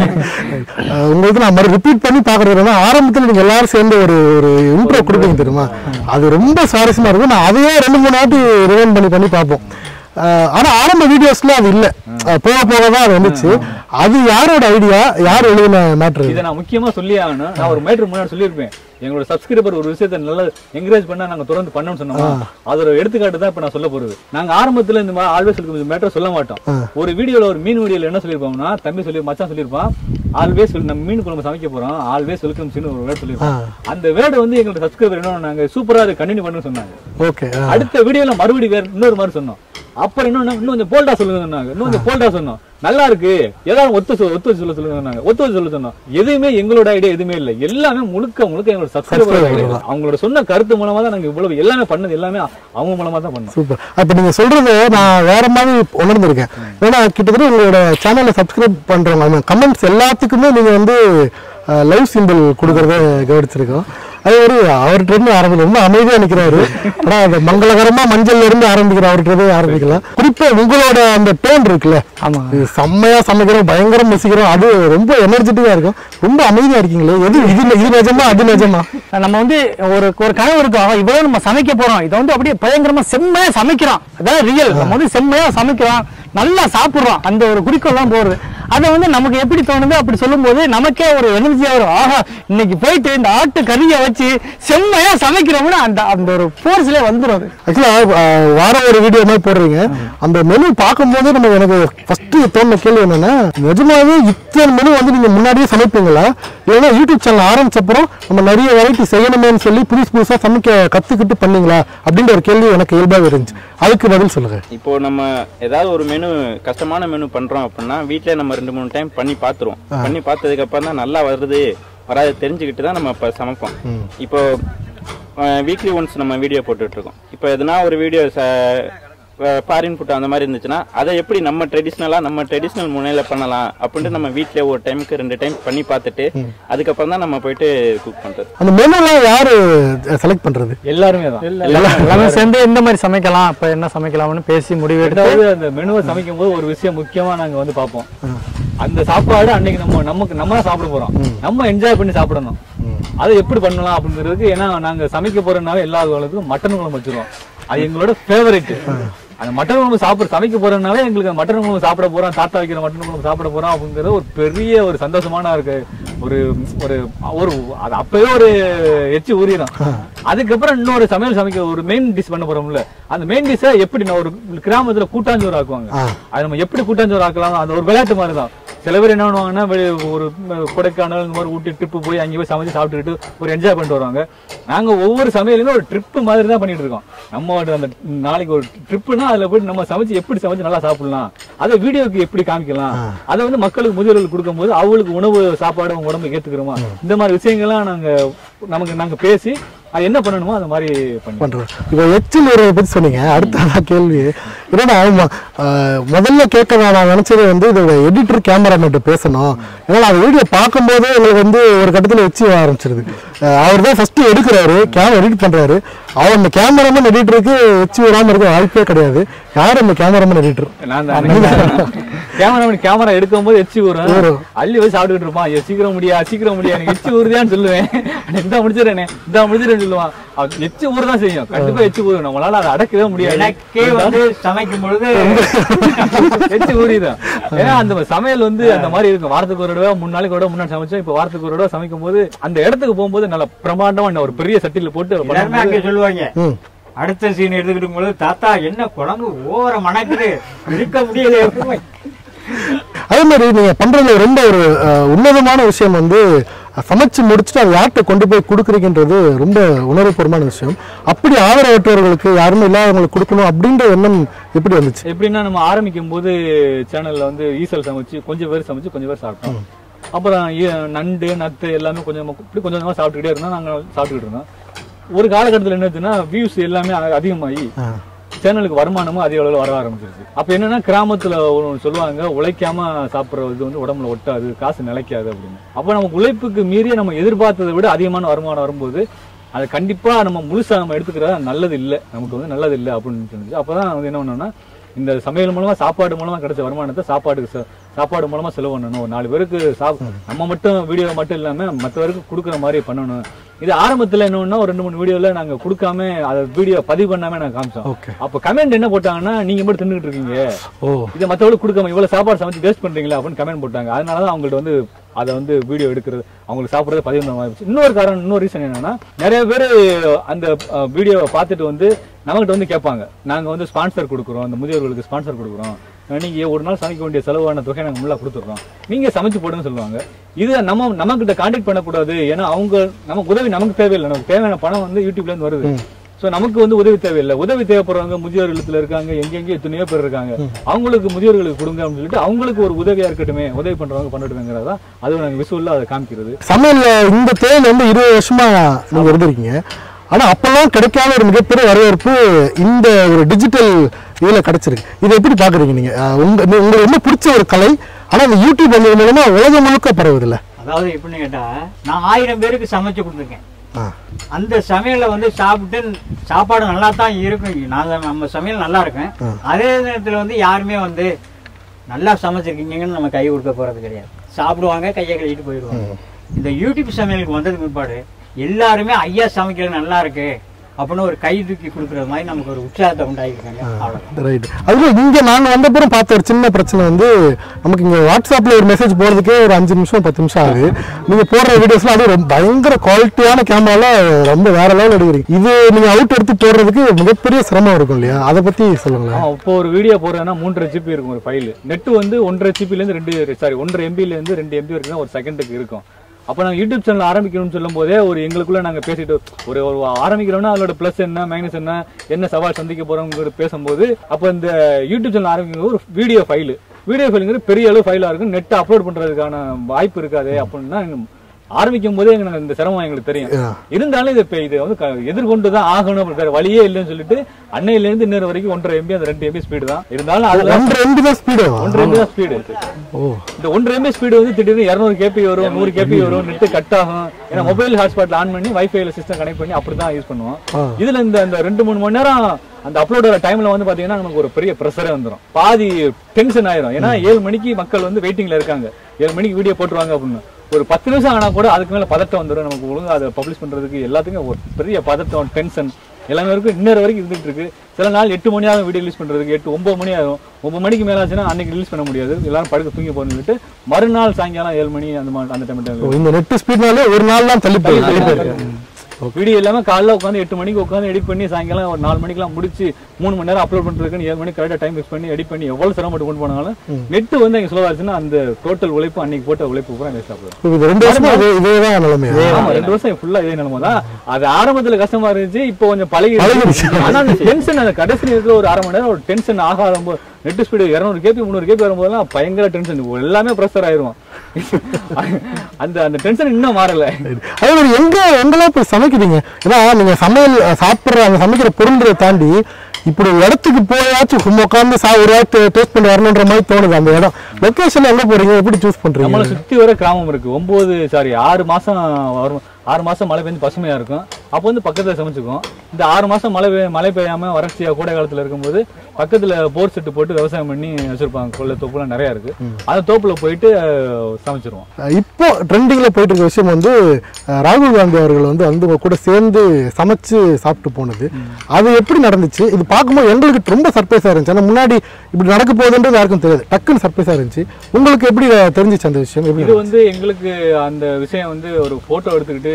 உங்களுக்கு நான் மறு ரிப்பீட் பண்ணி பாக்குறது என்னன்னா ஆரம்பத்துல நீங்க எல்லாரும் சேர்ந்து ஒரு ஒரு இன்ட்ரோ கொடுப்பீங்க தெரியுமா அது ரொம்ப சுவாரஸ்யமா இருக்கும் நான் அதையே ரெண்டு மூணு நாட்டு ரிவைன் பண்ணி பண்ணி பார்ப்போம் அஹ் ஆனா ஆரம்ப வீடியோஸ்ல அது இல்ல அஹ் போக போக தான் அது வந்துச்சு அது யாரோட ஐடியா யார் எழுதின மேட்ரு இதை நான் முக்கியமா சொல்லி ஆகணும் நான் ஒரு மேட்ரு முன்னாடி சொல்லியிருப்பேன் எங்களோட சப்ஸ்கிரைபர் ஒரு விஷயத்தை நல்லா என்கரேஜ் பண்ணா நாங்க தொடர்ந்து பண்ணோம்னு சொன்னோமா அதோட எடுத்துக்காட்டு தான் இப்ப நான் சொல்ல போறது நாங்க ஆரம்பத்துல இந்த மாதிரி ஆல்வேஸ் இருக்கும் மேட்டர் சொல்ல மாட்டோம் ஒரு வீடியோல ஒரு மீன் வீடியோல என்ன சொல்லிருப்போம்னா தம்பி சொல்லி மச்சான் சொல்லியிருப்பான் ஆல்வேஸ் நம்ம மீன் குழம்பு சமைக்க போறோம் ஆல்வேஸ் வெல்கம் ஒரு வேர்ட் சொல்லியிருப்போம் அந்த வேர்டு வந்து எங்களோட சப்ஸ்கிரைபர் என்ன நாங்க சூப்பரா அதை கண்டினியூ பண்ணு சொன்னாங்க ஓகே அடுத்த வீடியோல மறுபடியும் வேற இன்னொரு மாதிரி சொன்னோம் அப்புறம் இன்னும் இன்னும் கொஞ்சம் போல்டா சொல்லுங்க சொன்னாங்க இன்னும் கொஞ்சம் போல்டா சொன்னோம் நல்லா இருக்கு ஏதாவது ஒத்து சொல் ஒத்து வச்சு சொல்ல சொல்லுங்க சொன்னாங்க ஒத்து வச்சு சொல்ல சொன்னோம் எதுவுமே எங்களோட ஐடியா எதுவுமே இல்ல எல்லாமே முழுக்க முழுக்க எங்களோட சப்ஸ்கிரைபர் அவங்களோட சொன்ன கருத்து மூலமா தான் நாங்க இவ்வளவு எல்லாமே பண்ணது எல்லாமே அவங்க மூலமா தான் பண்ணோம் சூப்பர் அப்ப நீங்க சொல்றது நான் வேற மாதிரி உணர்ந்திருக்கேன் ஏன்னா கிட்டத்தட்ட உங்களோட சேனலை சப்ஸ்கிரைப் பண்றவங்க கமெண்ட்ஸ் எல்லாத்துக்குமே நீங்க வந்து லைவ் சிம்பிள் கொடுக்கறத கவனிச்சிருக்கோம் அது ஒரு அவர்கிட்ட இருந்து ஆரம்பிக்க ரொம்ப அமைதியா நிக்கிறாரு ஆனா அந்த மங்களகரமா மஞ்சள்ல இருந்து ஆரம்பிக்கிற அவர்கிட்ட ஆரம்பிக்கலாம் குறிப்பா உங்களோட அந்த டோன் இருக்குல்ல ஆமா. இது செம்மையா சமைக்கிறோம் பயங்கரம் ரசிக்கிறோம் அது ரொம்ப எனர்ஜெட்டிக்கா இருக்கும் ரொம்ப அமைதியா இருக்கீங்களே எது இது இது நிஜமா அது நிஜமா நம்ம வந்து ஒரு ஒரு கனவு இருக்கும் இவ்வளவு நம்ம சமைக்க போறோம் இதை வந்து அப்படியே பயங்கரமா செம்மையா சமைக்கிறோம் அதான் ரியல் நம்ம வந்து செம்மையா சமைக்கிறோம் நல்லா சாப்பிடுறோம் அந்த ஒரு குறிக்கோள் தான் போறது அதை வந்து நமக்கு எப்படி தோணுது அப்படி சொல்லும்போது நமக்கே ஒரு எனர்ஜியா வரும் ஆஹா இன்னைக்கு போயிட்டு இந்த ஆட்டு கறியை வச்சு செம்மையா சமைக்கிறோம்னு அந்த அந்த ஒரு ஃபோர்ஸ்லயே வந்துடும் அது ஆக்சுவலா வாரம் ஒரு வீடியோ மாதிரி போடுறீங்க அந்த மெனு பார்க்கும்போது நம்ம எனக்கு ஃபர்ஸ்ட் தோணுன கேள்வி என்னன்னா நிஜமாவே இத்தனை மெனு வந்து நீங்க முன்னாடியே சமைப்பீங்களா இல்லைன்னா யூடியூப் சேனல் ஆரம்பிச்சப்பறம் நம்ம நிறைய வெரைட்டி செய்யணுமேன்னு சொல்லி புதுசு புதுசா சமைக்க கத்துக்கிட்டு பண்ணீங்களா அப்படின்ற ஒரு கேள்வி எனக்கு இயல்பாகவே இருந்துச்சு அதுக்கு பதில் சொல்லுங்க இப்போ நம்ம ஏதாவது ஒரு மெனு கஷ்டமான மெனு பண்றோம் அப்படின்னா வீட்லயே நம்ம ரெண்டு மூணு டைம் பண்ணி பார்த்துருவோம் பண்ணி பார்த்ததுக்கு அப்புறம் தான் நல்லா வருது வராது தெரிஞ்சுக்கிட்டு தான் நம்ம இப்போ சமைப்போம் இப்போ வீக்லி ஒன்ஸ் நம்ம வீடியோ போட்டுட்டு இருக்கோம் இப்போ எதுனா ஒரு வீடியோ ஃபாரின் ஃபுட் அந்த மாதிரி இருந்துச்சுன்னா அதை எப்படி நம்ம ட்ரெடிஷ்னலா நம்ம ட்ரெடிஷ்னல் முனையில பண்ணலாம் அப்படின்ட்டு நம்ம வீட்லயே ஒரு டைமுக்கு ரெண்டு டைம் பண்ணி பார்த்துட்டு அதுக்கப்புறம் தான் நம்ம போயிட்டு குக் பண்றது அந்த மெனுலாம் யாரு செலக்ட் பண்றது எல்லாருமே தான் எல்லாமே சேர்ந்து எந்த மாதிரி சமைக்கலாம் இப்ப என்ன சமைக்கலாம்னு பேசி முடிவு எடுத்து ரெண்டாவது அந்த மெனுவை சமைக்கும் போது ஒரு விஷயம் முக்கியமா நாங்க வந்து பார்ப்போம் அந்த சாப்பாடு அன்னைக்கு நம்ம நமக்கு நம்ம தான் சாப்பிட போறோம் நம்ம என்ஜாய் பண்ணி சாப்பிடணும் அதை எப்படி பண்ணலாம் அப்படிங்கிறதுக்கு ஏன்னா நாங்க சமைக்க போறதுனால எல்லா குழம்புக்கும் மட்டன் குழம்பு வச்சிருவோம் அது எங்களோட ஃபேவரட் அந்த மட்டன் குழம்பு சாப்பிட சமைக்க போறதுனால எங்களுக்கு அந்த மட்டன் குழம்பு சாப்பிட போறோம் தாத்தா வைக்கிற மட்டன் குழம்பு சாப்பிட போறோம் அப்படிங்கிறது ஒரு பெரிய ஒரு சந்தோஷமான இருக்கு ஒரு ஒரு ஒரு அது அப்பவே ஒரு எச்சி ஊறிடும் அதுக்கப்புறம் இன்னொரு சமையல் சமைக்க ஒரு மெயின் டிஷ் பண்ண போறோம்ல அந்த மெயின் டிஷ்ஷை எப்படி நான் ஒரு கிராமத்துல கூட்டாஞ்சோறு ஆக்குவாங்க அது நம்ம எப்படி கூட்டாஞ்சோறு ஆக்கலாம் அந்த ஒரு விளையாட்டு மாதிரி தான் சில பேர் என்ன பண்ணுவாங்கன்னா வெளிய ஒரு ம- கொடைக்கானல் இந்த மாதிரி ஊட்டி ட்ரிப்பு போய் அங்கே போய் சமைச்சு சாப்பிட்டுக்கிட்டு ஒரு என்ஜாய் பண்ணிட்டு வருவாங்க நாங்க ஒவ்வொரு சமையலுமே ஒரு ட்ரிப்பு மாதிரி தான் பண்ணிட்டு இருக்கோம் நம்ம வந்து அந்த நாளைக்கு ஒரு ட்ரிப்புனா அதுல போயிட்டு நம்ம சமைச்சு எப்படி சமைச்சு நல்லா சாப்பிடலாம் அதை வீடியோக்கு எப்படி காமிக்கலாம் அதை வந்து மக்களுக்கு முதியோர்களுக்கு கொடுக்கும்போது அவங்களுக்கு உணவு சாப்பாடு அவங்க உடம்புக்கு ஏத்துக்கிறோமா இந்த மாதிரி விஷயங்கள்லாம் நாங்க நமக்கு நாங்க பேசி அது என்ன பண்ணணுமோ அந்த மாதிரி பண்ணி பண்றோம் இப்போ எச்சில் உறவை பத்தி சொன்னீங்க அடுத்த கேள்வி என்னன்னா ஆமா ஆஹ், முதல்ல கேட்க நான் நினைச்சது வந்து இதோட எடிட்டர் கேமராமேன் பேசணும் ஏன்னா அந்த வீடியோ பார்க்கும்போதே எங்களுக்கு வந்து ஒரு கட்டத்துல எச்சி வர ஆரம்பிச்சிருது அவர் தான் ஃபர்ஸ்ட் எடுக்கிறாரு கேமரா எடிட் பண்றாரு அவர் அந்த கேமராமேன் எடிட்டருக்கு எச்சி வராம இருக்க வாய்ப்பே கிடையாது யார் அந்த கேமராமேன் எடிட்டர் நான் தான் கேமரா கேமரா எடுக்கும் போது எச்சி ஊறும் அள்ளி வச்சு சாப்பிட்டுட்டு இருப்பான் ஐயோ சீக்கிரம் முடியா சீக்கிரம் முடியா எனக்கு எச்சி ஊறுதியான்னு சொல்லுவேன் இந்த முடிச்சிடறேனே இந்த முடிச்சிடறேன்னு சொல்லுவான் அவன் எச்சி ஊறு தான் செய்யும் கண்டிப்பா எச்சி ஊறும் நம்மளால அதை அடக்கவே முடியாது எனக்கே வந்து சமைக்கும் பொழுது எச்சி ஊறிதான் ஏன்னா அந்த சமையல் வந்து அந்த மாதிரி இருக்கும் வாரத்துக்கு ஒரு தடவை மூணு நாளைக்கு ஒரு தடவை முன்னாடி சமைச்சோம் இப்ப வாரத்துக்கு ஒரு தடவை சமைக்கும் போது அந்த இடத்துக்கு போகும்போது நல்ல பிரமாண்டமா ஒரு பெரிய சட்டியில போட்டு எல்லாருமே அங்கே பண்ணும்போது- சொல்லுவாங்க அடுத்த சீன் எடுத்துக்கிட்டு பொழுது தாத்தா என்ன குழம்பு ஓவர மணக்குது இருக்க முடியல அதே மாதிரி நீங்க பண்றதுல ரொம்ப ஒரு அஹ், உன்னதமான விஷயம் வந்து அஹ், சமைச்சு முடிச்சுட்டு அதை யார்கிட்ட கொண்டு போய் கொடுக்குறீங்கன்றது ரொம்ப உணர்வுபூர்வமான விஷயம் அப்படி ஆதரவற்றவர்களுக்கு யாருமே இல்லாதவங்களுக்கு கொடுக்கணும் அப்படின்ற எண்ணம் எப்படி வந்துச்சு எப்படின்னா நம்ம ஆரம்பிக்கும் போது சேனல்ல வந்து ஈசல் சமைச்சு கொஞ்சம் பேர் சமைச்சு கொஞ்சம் பேர் சாப்பிட்டோம் அப்புறம் ஈ- நண்டு நத்து எல்லாமே கொஞ்சம் இப்படி கொஞ்சம் கொஞ்சமா சாப்பிட்டுக்கிட்டே இருந்தோம் நாங்க சாப்பிட்டுக்கிட்டு இருந்தோம் ஒரு காலகட்டத்தில் என்னதுன்னா வியூஸ் எல்லாமே அ- அதிகமாகி சேனலுக்கு வருமானமும் அதிக அளவில் வர ஆரம்பிச்சிருச்சு அப்ப என்னன்னா கிராமத்துல ஒண்ணு சொல்லுவாங்க உழைக்காம சாப்பிடுற இது வந்து உடம்புல ஒட்டாது காசு நிலைக்காது அப்படின்னு அப்ப நமக்கு உழைப்புக்கு மீறிய நம்ம எதிர்பார்த்ததை விட அதிகமான வருமானம் வரும்போது அதை கண்டிப்பா நம்ம முழுசா நம்ம எடுத்துக்கிறது நல்லது இல்லை நமக்கு வந்து நல்லது இல்லை அப்படின்னு சொன்னிச்சு அப்பதான் வந்து என்ன பண்ணோம்னா இந்த சமையல் மூலமா சாப்பாடு மூலமா கிடைச்ச வருமானத்தை சாப்பாடுக்கு செ- சாப்பாடு மூலமா செலவு பண்ணணும் ஒரு நாலு பேருக்கு சாப் நம்ம மட்டும் வீடியோ மட்டும் இல்லாம மற்றவருக்கு கொடுக்குற மாதிரி பண்ணணும் இது ஆரம்பத்துல என்ன ஒரு ரெண்டு மூணு வீடியோல நாங்க கொடுக்காம அதை வீடியோ பதிவு பண்ணாம நாங்க காமிச்சோம் ஓகே அப்ப கமெண்ட் என்ன போட்டாங்கன்னா நீங்க மட்டும் தின்னுட்டு இருக்கீங்க ஓ இதை மத்தவங்களுக்கு கொடுக்காம இவ்வளவு சாப்பாடு சமைச்சு வேஸ்ட் பண்றீங்களா அப்படின்னு கமெண்ட் போட்டாங்க அதனாலதான் அவங்கள்ட்ட வந்து அதை வந்து வீடியோ எடுக்கிறது அவங்களுக்கு சாப்பிடுறத பதிவு பண்ண ஆரம்பிச்சு இன்னொரு காரணம் இன்னொரு ரீசன் என்னன்னா நிறைய பேர் அந்த வீடியோவை பார்த்துட்டு வந்து நம்மகிட்ட வந்து கேட்பாங்க நாங்க வந்து ஸ்பான்சர் கொடுக்குறோம் அந்த முதியோர்களுக்கு ஸ்பான்சர் கொடுக்குறோம் நீங்க ஒரு நாள் சமைக்க வேண்டிய செலவான தொகை நாங்க முல்லா கொடுத்துடுறோம் நீங்க சமைச்சு போடுன்னு சொல்லுவாங்க இது நம்ம நம்ம கிட்ட கான்டாக்ட் பண்ணக்கூடாது ஏன்னா அவங்க நமக்கு உதவி நமக்கு தேவையில்லை நமக்கு தேவையான பணம் வந்து யூடியூப்ல இருந்து வருது சோ நமக்கு வந்து உதவி தேவையில்லை உதவி தேவைப்படுறவங்க முதியோர் இல்லத்துல இருக்காங்க எங்கெங்க எத்தனையோ பேர் இருக்காங்க அவங்களுக்கு முதியோர்களுக்கு கொடுங்க அப்படின்னு சொல்லிட்டு அவங்களுக்கு ஒரு உதவியா இருக்கட்டுமே உதவி பண்றவங்க பண்ணட்டுமேங்கிறதா அது நாங்க விசுவல்ல அதை காமிக்கிறது சமையல்ல இந்த தேல் வந்து இருபது வருஷமா நீங்க இருந்திருக்கீங்க ஆனா அப்பெல்லாம் கிடைக்காத ஒரு மிகப்பெரிய வரவேற்பு இந்த ஒரு டிஜிட்டல் இதுல கிடைச்சிருக்கு இதை எப்படி பாக்குறீங்க நீங்க அஹ் உங்க நீ- உங்களுக்கு ரொம்ப பிடிச்ச ஒரு கலை ஆனா இந்த யூடியூப் வந்தது மூலமா உலகம் முழுக்க பரவுது இல்ல அதாவது எப்படின்னு கேட்டா நான் ஆயிரம் பேருக்கு சமைச்சு கொடுத்துருக்கேன் ஆ. அந்த சமையலை வந்து சாப்பிட்டு சாப்பாடு நல்லா தான் இருக்கும் நான் நம்ம சமையல் நல்லா இருக்கும் அதே நேரத்துல வந்து யாருமே வந்து நல்லா சமைச்சிருக்கீங்கன்னு நம்ம கை கொடுக்க போறது கிடையாது சாப்பிடுவாங்க கையை கழுவிட்டு போயிடுவாங்க இந்த யூடியூப் சமையலுக்கு வந்ததுக்கு பிற்பாடு எல்லாருமே ஐயா சமைக்கிறது நல்லா இருக்கு அப்படின்னு ஒரு கை தூக்கி கொடுக்கறது மாதிரி நமக்கு ஒரு உற்சாகத்தை உண்டாகிருக்காங்க அவ்வளவு ரைட் அதுல இங்க நாங்க வந்தப்புறம் பார்த்த ஒரு சின்ன பிரச்சனை வந்து நமக்கு இங்க வாட்ஸ்அப்ல ஒரு மெசேஜ் போறதுக்கே ஒரு அஞ்சு நிமிஷம் பத்து நிமிஷம் ஆகுது நீங்க போடுற வீடியோஸ்லாம் அது ரொம்ப பயங்கர குவாலிட்டியான கேமரால ரொம்ப வேற லெவல் எடுக்கிறீங்க இது நீங்க அவுட் எடுத்து போடுறதுக்கு மிகப்பெரிய சிரமம் இருக்கும் இல்லையா அதை பத்தி சொல்லுங்களேன் ஆமா, இப்போ ஒரு வீடியோ போடுறதுன்னா மூன்றரை ஜிபி இருக்கும் ஒரு ஃபைல் நெட் வந்து ஒன்றரை ஜிபில இருந்து ரெண்டு சாரி ஒன்றரை எம்பில இருந்து ரெண்டு எம்பி வரைக்கும் தான் ஒரு செகண்டுக்கு இருக்கும் அப்ப நாங்க யூடியூப் சேனல் ஆரம்பிக்கணும்னு சொல்லும் போதே ஒரு எங்களுக்குள்ள நாங்க பேசிட்டு ஒரு ஒரு ஆரம்பிக்கிறோம்னா அதோட பிளஸ் என்ன மைனஸ் என்ன என்ன சவால் சந்திக்க போறோம்ங்கிற பேசும்போது அப்ப இந்த யூடியூப் சேனல் ஆரம்பிக்கும் ஒரு வீடியோ ஃபைல் வீடியோ ஃபைலுங்கிறது பெரிய அளவு ஃபைலா இருக்கும் நெட் அப்லோட் பண்றதுக்கான வாய்ப்பு இருக்காது அப்படின்னா ஆரம்பிக்கும் போதே எங்களுக்கு இந்த சிரமம் எங்களுக்கு தெரியும் இருந்தாலும் இது இப்ப இது வந்து க- எதிர்கொண்டு தான் ஆகணும் அப்படி வேற வழியே இல்லைன்னு சொல்லிட்டு அன்னையில இருந்து இன்னொரு வரைக்கும் ஒன்றரை எம்பி அந்த ரெண்டு எம்பி ஸ்பீடு தான் இருந்தாலும் அதுல ஒன்றரை எம்பி தான் ஸ்பீடு ஒன்றரை எம்பி தான் ஸ்பீடு ஓ இந்த ஒன்றரை எம்பி ஸ்பீடு வந்து திடீர்னு இருநூறு கேபி வரும் நூறு கேபி வரும் நெட் கட் ஆகும் ஏன்னா மொபைல் ஹாட்ஸ்பாட்ல ஆன் பண்ணி வைஃபைல சிஸ்டம் கனெக்ட் பண்ணி அப்படிதான் யூஸ் பண்ணுவோம் இதுல இந்த இந்த ரெண்டு மூணு மணி நேரம் அந்த அப்லோட் வர டைம்ல வந்து பாத்தீங்கன்னா நமக்கு ஒரு பெரிய ப்ரெஷரே வந்துரும் பாதி டென்ஷன் ஆயிரும் ஏன்னா ஏழு மணிக்கு மக்கள் வந்து வெயிட்டிங்ல இருக்காங்க ஏழு மணிக்கு வீடியோ போட்டுருவாங்க அப்படின்னு ஒரு பத்து நிமிஷம் ஆனா கூட அதுக்கு மேல பதட்டம் வந்துடும் நமக்கு ஒழுங்கா அதை பப்ளிஷ் பண்றதுக்கு எல்லாத்துக்கும் ஒரு பெரிய பதட்டம் டென்ஷன் எல்லாமே வரைக்கும் இன்னொரு வரைக்கும் இருந்துட்டு இருக்கு சில நாள் எட்டு மணி ஆகும் வீடியோ ரிலீஸ் பண்றதுக்கு எட்டு ஒன்பது மணி ஆகும் ஒன்பது மணிக்கு மேல ஆச்சுன்னா அன்னைக்கு ரிலீஸ் பண்ண முடியாது எல்லாரும் படுக்க தூங்கி போகணும்னு சொல்லிட்டு மறுநாள் சாயங்காலம் ஏழு மணி அந்த மாதிரி அந்த ஓ, டைம் இந்த நெட் ஸ்பீட்னாலே ஒரு நாள் தான் தள்ளி போயிருக்கு தள்ளி போயிருக்கு வீடியோ இல்லாம காலைல உட்காந்து எட்டு மணிக்கு உட்காந்து எடிட் பண்ணி சாயங்காலம் ஒரு நாலு மணிக்கெல்லாம் முடிச்சு மூணு மணி நேரம் அப்லோட் பண்றதுக்கு ஏழு மணிக்கு கரெக்டா டைம் ஃபிக்ஸ் பண்ணி எடிட் பண்ணி எவ்வளவு சிரமப்பட்டு கொண்டு போனாலும் நெட் வந்து எங்க ஸ்லோவா ஆச்சுன்னா அந்த டோட்டல் உழைப்பு அன்னைக்கு போட்ட உழைப்பு பூரா வேஸ்ட் ஆகும் இது ரெண்டு வருஷமா இதே இதேதான் நிலைமை ஆமா ரெண்டு வருஷம் ஃபுல்லா இதே நிலைமை தான் அது ஆரம்பத்துல கஷ்டமா இருந்துச்சு இப்போ கொஞ்சம் பழகி பழகிடுச்சு. ஆனா அந்த டென்ஷன் அந்த கடைசி நேரத்துல ஒரு அரை மணி நேரம் ஒரு டென்ஷன் ஆகாத போது நெட் ஸ்பீடு இரநூறு கேபி முந்நூறு கேபி வரும்போதெல்லாம் பயங்கர டென்ஷன் எல்லாமே ப்ரெஷர் ஆயிரும் அந்த அந்த டென்ஷன் இன்னும் மாறல அதே மாதிரி எங்க எங்கெல்லாம் போய் சமைக்கிறீங்க ஏன்னா நீங்க சமையல் அஹ், சாப்பிடுற அந்த சமைக்கிற பொருள்களை தாண்டி இப்படி ஒரு இடத்துக்கு போயாச்சும் சும்மா உட்காந்து சா ஒரு டேஸ்ட் பண்ணி வரணுன்ற மாதிரி தோணுது அந்த இடம் லொகேஷன் எங்க போறீங்க எப்படி சூஸ் பண்றீங்க நம்மளை சுத்தி வர கிராமம் இருக்கு ஒன்பது சாரி ஆறு மாசம் வரும் ஆறு மாசம் மழை பெஞ்சு பசுமையா இருக்கும் அப்போ வந்து பக்கத்துல சமைச்சுக்குவோம் இந்த ஆறு மாசம் மழை பெய்ய மழை பெய்யாம வறட்சியா கோடை காலத்துல இருக்கும்போது பக்கத்துல போர் செட்டு போட்டு விவசாயம் பண்ணி வச்சிருப்பாங்க கொள்ள தோப்புலாம் நிறைய இருக்கு அந்த தோப்புல போயிட்டு அஹ், சமைச்சிருவோம் அஹ், இப்போ ட்ரெண்டிங்ல போயிட்டு இருக்க விஷயம் வந்து அஹ், ராகுல் காந்தி அவர்கள் வந்து வந்து உங்க கூட சேர்ந்து சமைச்சு சாப்பிட்டு போனது அது எப்படி நடந்துச்சு இது பார்க்கும்போது எங்களுக்கு ரொம்ப சர்ப்ரைஸா இருந்துச்சு ஏன்னா முன்னாடி இப்படி நடக்க போகுதுன்றது யாருக்கும் தெரியாது டக்குன்னு சர்ப்ரைஸா இருந்துச்சு உங்களுக்கு எப்படி அஹ், தெரிஞ்சுச்சு அந்த விஷயம் எப்படி இது வந்து எங்களுக்கு அந்த விஷயம் வந்து ஒரு போட்டோ எடுத்துக்கிட்டு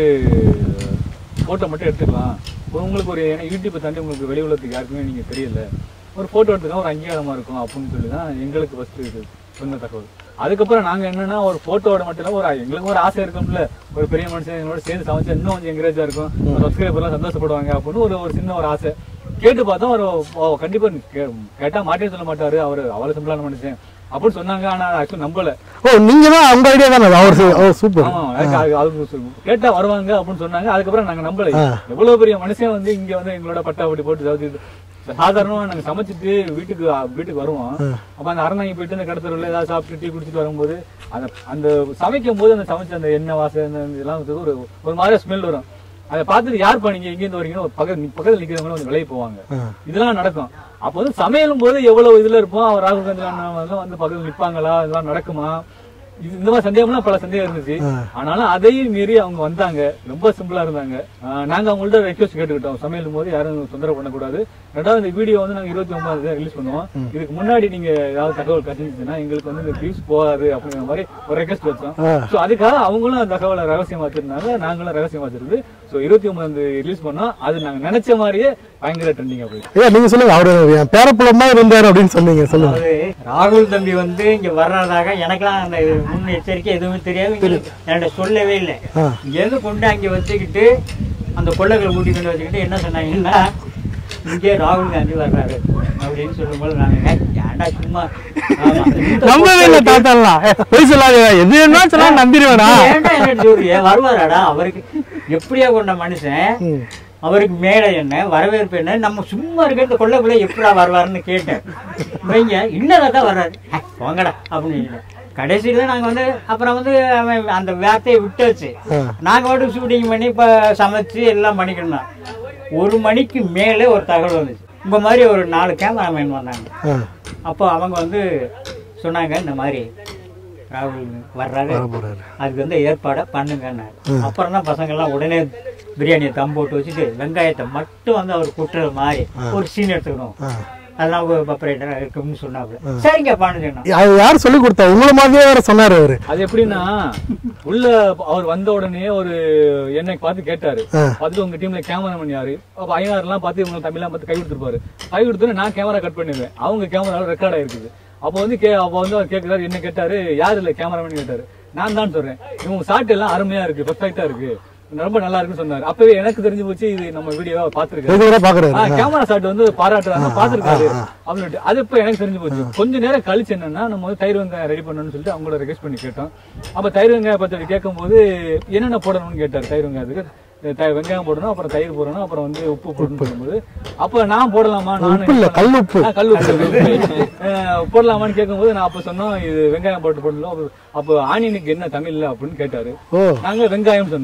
போட்டோ மட்டும் எடுத்துக்கலாம் உங்களுக்கு ஒரு ஏன்னா யூடியூப்பை தாண்டி உங்களுக்கு வெளி உலகத்துக்கு யாருக்குமே நீங்க தெரியல ஒரு போட்டோ எடுத்துக்கலாம் ஒரு அங்கீகாரமா இருக்கும் அப்படின்னு சொல்லி தான் எங்களுக்கு ஃபர்ஸ்ட் இது சொன்ன தகவல் அதுக்கப்புறம் நாங்க என்னன்னா ஒரு போட்டோட மட்டும் இல்ல ஒரு எங்களுக்கு ஒரு ஆசை இருக்கும்ல ஒரு பெரிய மனுஷன் எங்களோட சேர்ந்து சமைச்சா இன்னும் கொஞ்சம் என்கரேஜா இருக்கும் சப்ஸ்கிரைபர்லாம் சந்தோஷப்படுவாங்க அப்படின்னு ஒரு ஒரு சின்ன ஒரு ஆசை கேட்டு பார்த்தோம் ஒரு ஓ, கண்டிப்பா கே- கேட்டா மாட்டேன்னு சொல்ல மாட்டாரு அவரு அவ்வளவு சிம்பிளான மனுஷன் அப்படின்னு சொன்னாங்க ஆனா ஆக்சுவலி நம்பல ஓ நீங்க தான் அவங்க ஐடியா தானே அது? அவர் சு- அவர் சூப்பர் ஆமா, எனக்கு அது- அது சொ- கேட்டா வருவாங்க அப்படின்னு சொன்னாங்க அதுக்கப்புறம் நாங்க நம்பல ஆ. எவ்வளவு பெரிய மனுஷன் வந்து இங்க வந்து எங்களோட பட்டா அப்படி போட்டு அதாவது இது சாதாரணமா நாங்க சமைச்சிட்டு வீட்டுக்கு வீட்டுக்கு வருவோம் அப்ப அந்த அரணாங்கி போயிட்டு அந்த கடத்தூர்ல ஏதாவது சாப்பிட்டு டீ குடிச்சிட்டு வரும்போது அந்த அந்த சமைக்கும் போது அந்த சமைச்ச அந்த எண்ணெய் வாசம் அந்த இதெல்லாம் வந்து ஒரு ஒரு மாதிரி ஸ்மெல் வரும் அதை பார்த்துட்டு யார் பண்ணீங்க இங்க இருந்து வரீங்கன்னு ஒரு பக்கத்து பக்கத்துல நிக்கிறவங்களும் வந்து விலையை போவாங்க இதெல்லாம் நடக்கும் அப்போ வந்து சமையலும் போது எவ்வளவு இதுல இருப்போம் அவர் ராகுல் காந்தி அண்ணா வந்து பக்கத்துல நிப்பாங்களா இதெல்லாம் நடக்குமா இது இந்த மாதிரி சந்தேகம்லாம் பல சந்தேகம் இருந்துச்சு ஆனாலும் அதையும் மீறி அவங்க வந்தாங்க ரொம்ப சிம்பிளா இருந்தாங்க ஆஹ் நாங்க அவங்கள்ட்ட ரெக்வஸ்ட் கேட்டுக்கிட்டோம் சமையலும் போது யாரும் தொந்தரவு பண்ணக்கூடாது ரெண்டாவது இந்த வீடியோ வந்து நாங்க இருபத்தி ஒன்பது ரிலீஸ் பண்ணுவோம் இதுக்கு முன்னாடி நீங்க ஏதாவது தகவல் கசிஞ்சுச்சுன்னா எங்களுக்கு வந்து இந்த வியூஸ் போகாது அப்படிங்கிற மாதிரி ஒரு ரெக்வஸ்ட் வச்சோம் சோ அதுக்காக அவங்களும் அந்த தகவலை ரகசியமா வச்சிருந்தாங்க நாங்களும் ரகசியமா வச்சிருந்து சோ இருபத்தி ஒன்பது ரிலீஸ் பண்ணோம் அது நாங்க நினைச்ச மாதிரியே பயங்கர ட்ரெண்டிங்கா போயிடுச்சு ஐயா நீங்க சொல்லுங்க அவரு என் பேரப்புலமா இருந்தாரு அப்படின்னு சொன்னீங்க சொல்லுங்க அதாவது ராகுல் தம்பி வந்து இங்க வர்றதாக எனக்கெல்லாம் அந்த முன் எச்சரிக்கை எதுவுமே தெரியாது இங்க என்கிட்ட சொல்லவே இல்லை ஆ. இங்க இருந்து கொண்டு அங்க வச்சுக்கிட்டு அந்த கொள்ளைகளை கூட்டி கொண்டு வச்சுக்கிட்டு என்ன சொன்னாங்கன்னா இங்கே ராகுல் காந்தி வர்றாரு அப்படின்னு சொல்லும்போது நாங்க "ஏய், ஏன்டா சும்மா ஆமா. இந்த நம்பவே இல்லை தாத்தாலாம் போய் சொல்லாத எது வேணா சொன்னா நம்பிடுவேடா ஏன்டா என்ன சொல்றிய வருவாராடா அவருக்கு எப்படியா கொண்ட மனுஷன் அவருக்கு மேடை என்ன வரவேற்பு என்ன நம்ம சும்மா இருக்க இந்த கொள்ளைக்குள்ள எப்படா வருவாருன்னு கேட்டேன் வைங்க இன்னதான் தான் வர்றாரு "ஹே, போங்கடா அப்படின்னு கடைசியில நாங்க வந்து அப்புறம் வந்து அவன் அந்த வேட்டையை விட்டாச்சு நாங்க மட்டும் ஷூட்டிங் பண்ணி இப்ப சமைச்சு எல்லாம் பண்ணிக்கணும் ஒரு மணிக்கு மேலே ஒரு தகவல் வந்துச்சு இந்த மாதிரி ஒரு நாலு கேமராமேன் வந்தாங்க ஆ. அப்போ அவங்க வந்து சொன்னாங்க இந்த மாதிரி ராகுல் வர்றாரு அதுக்கு வந்து ஏற்பாடை பண்ணுங்கன்னாரு அப்புறம் தான் பசங்க எல்லாம் உடனே பிரியாணியை தம் போட்டு வச்சுட்டு வெங்காயத்தை மட்டும் வந்து அவர் குட்டுறது மாதிரி ஒரு சீன் எடுத்துக்கணும் அதெல்லாம் ஒரு ஆப்ரேட்டரா இருக்கும்னு சொன்னாங்க சரிங்க பண்ணுங்க அது யார் சொல்லி கொடுத்தா உங்களை மாதிரியே வேற சொன்னாரு அவரு அது எப்படின்னா உள்ள அவர் வந்த உடனே ஒரு என்னை பார்த்து கேட்டாரு பார்த்துட்டு உங்க டீம்ல கேமராமேன் யாரு அப்ப ஐநாறு எல்லாம் பார்த்து இவங்க தமிழ்லாம் பார்த்து கை கொடுத்துருப்பாரு கை கொடுத்து நான் கேமரா கட் பண்ணிடுவேன் அவங்க கேமரா ரெக்கார்ட் ஆயிருக்குது அப்போ வந்து கே அப்போ வந்து அவர் கேட்கிறாரு என்ன கேட்டாரு யாரு இல்ல கேமராமேன் கேட்டாரு நான் தான் சொல்றேன் இவங்க ஷாட் எல்லாம் அருமையா இருக்கு பெர்ஃபெக்ட்டா இருக்கு ரொம்ப நல்லா இருக்குன்னு சொன்னாரு அப்பவே எனக்கு தெரிஞ்சு போச்சு இது நம்ம வீடியோவா பாத்துருக்கேன் ரெகுலரா பாக்குறாரு கேமரா ஷாட் வந்து பாராட்டுறாங்க பாத்துருக்காரு அப்படின்னு அது இப்ப எனக்கு தெரிஞ்சு போச்சு கொஞ்ச நேரம் கழிச்சு என்னன்னா நம்ம வந்து தயிர் வெங்காயம் ரெடி பண்ணணும்னு சொல்லிட்டு அவங்கள ரெக்வஸ்ட் பண்ணி கேட்டோம் அப்ப தயிர் வெங்காய பச்சடி கேட்கும்போது என்னென்ன போடணும்னு கேட்டார் தயிர் வெங்காயத்துக்கு த- வெங்காயம் போடணும் அப்புறம் தயிர் போடணும் அப்புறம் வந்து உப்பு போடணும்னு சொல்லும்போது அப்ப நான் போடலாமா உப்பு இல்ல, கல் உப்பு. நான் கல் உப்பு அஹ் போடலாமான்னு கேட்கும்போது நான் அப்ப சொன்னோம் இது வெங்காயம் போட்டு போடணும் அப்ப- அப்போ ஆனியனுக்கு என்ன தமிழ்ல அப்படின்னு கேட்டாரு ஓ நாங்க வெங்காயம் சொன்னோம்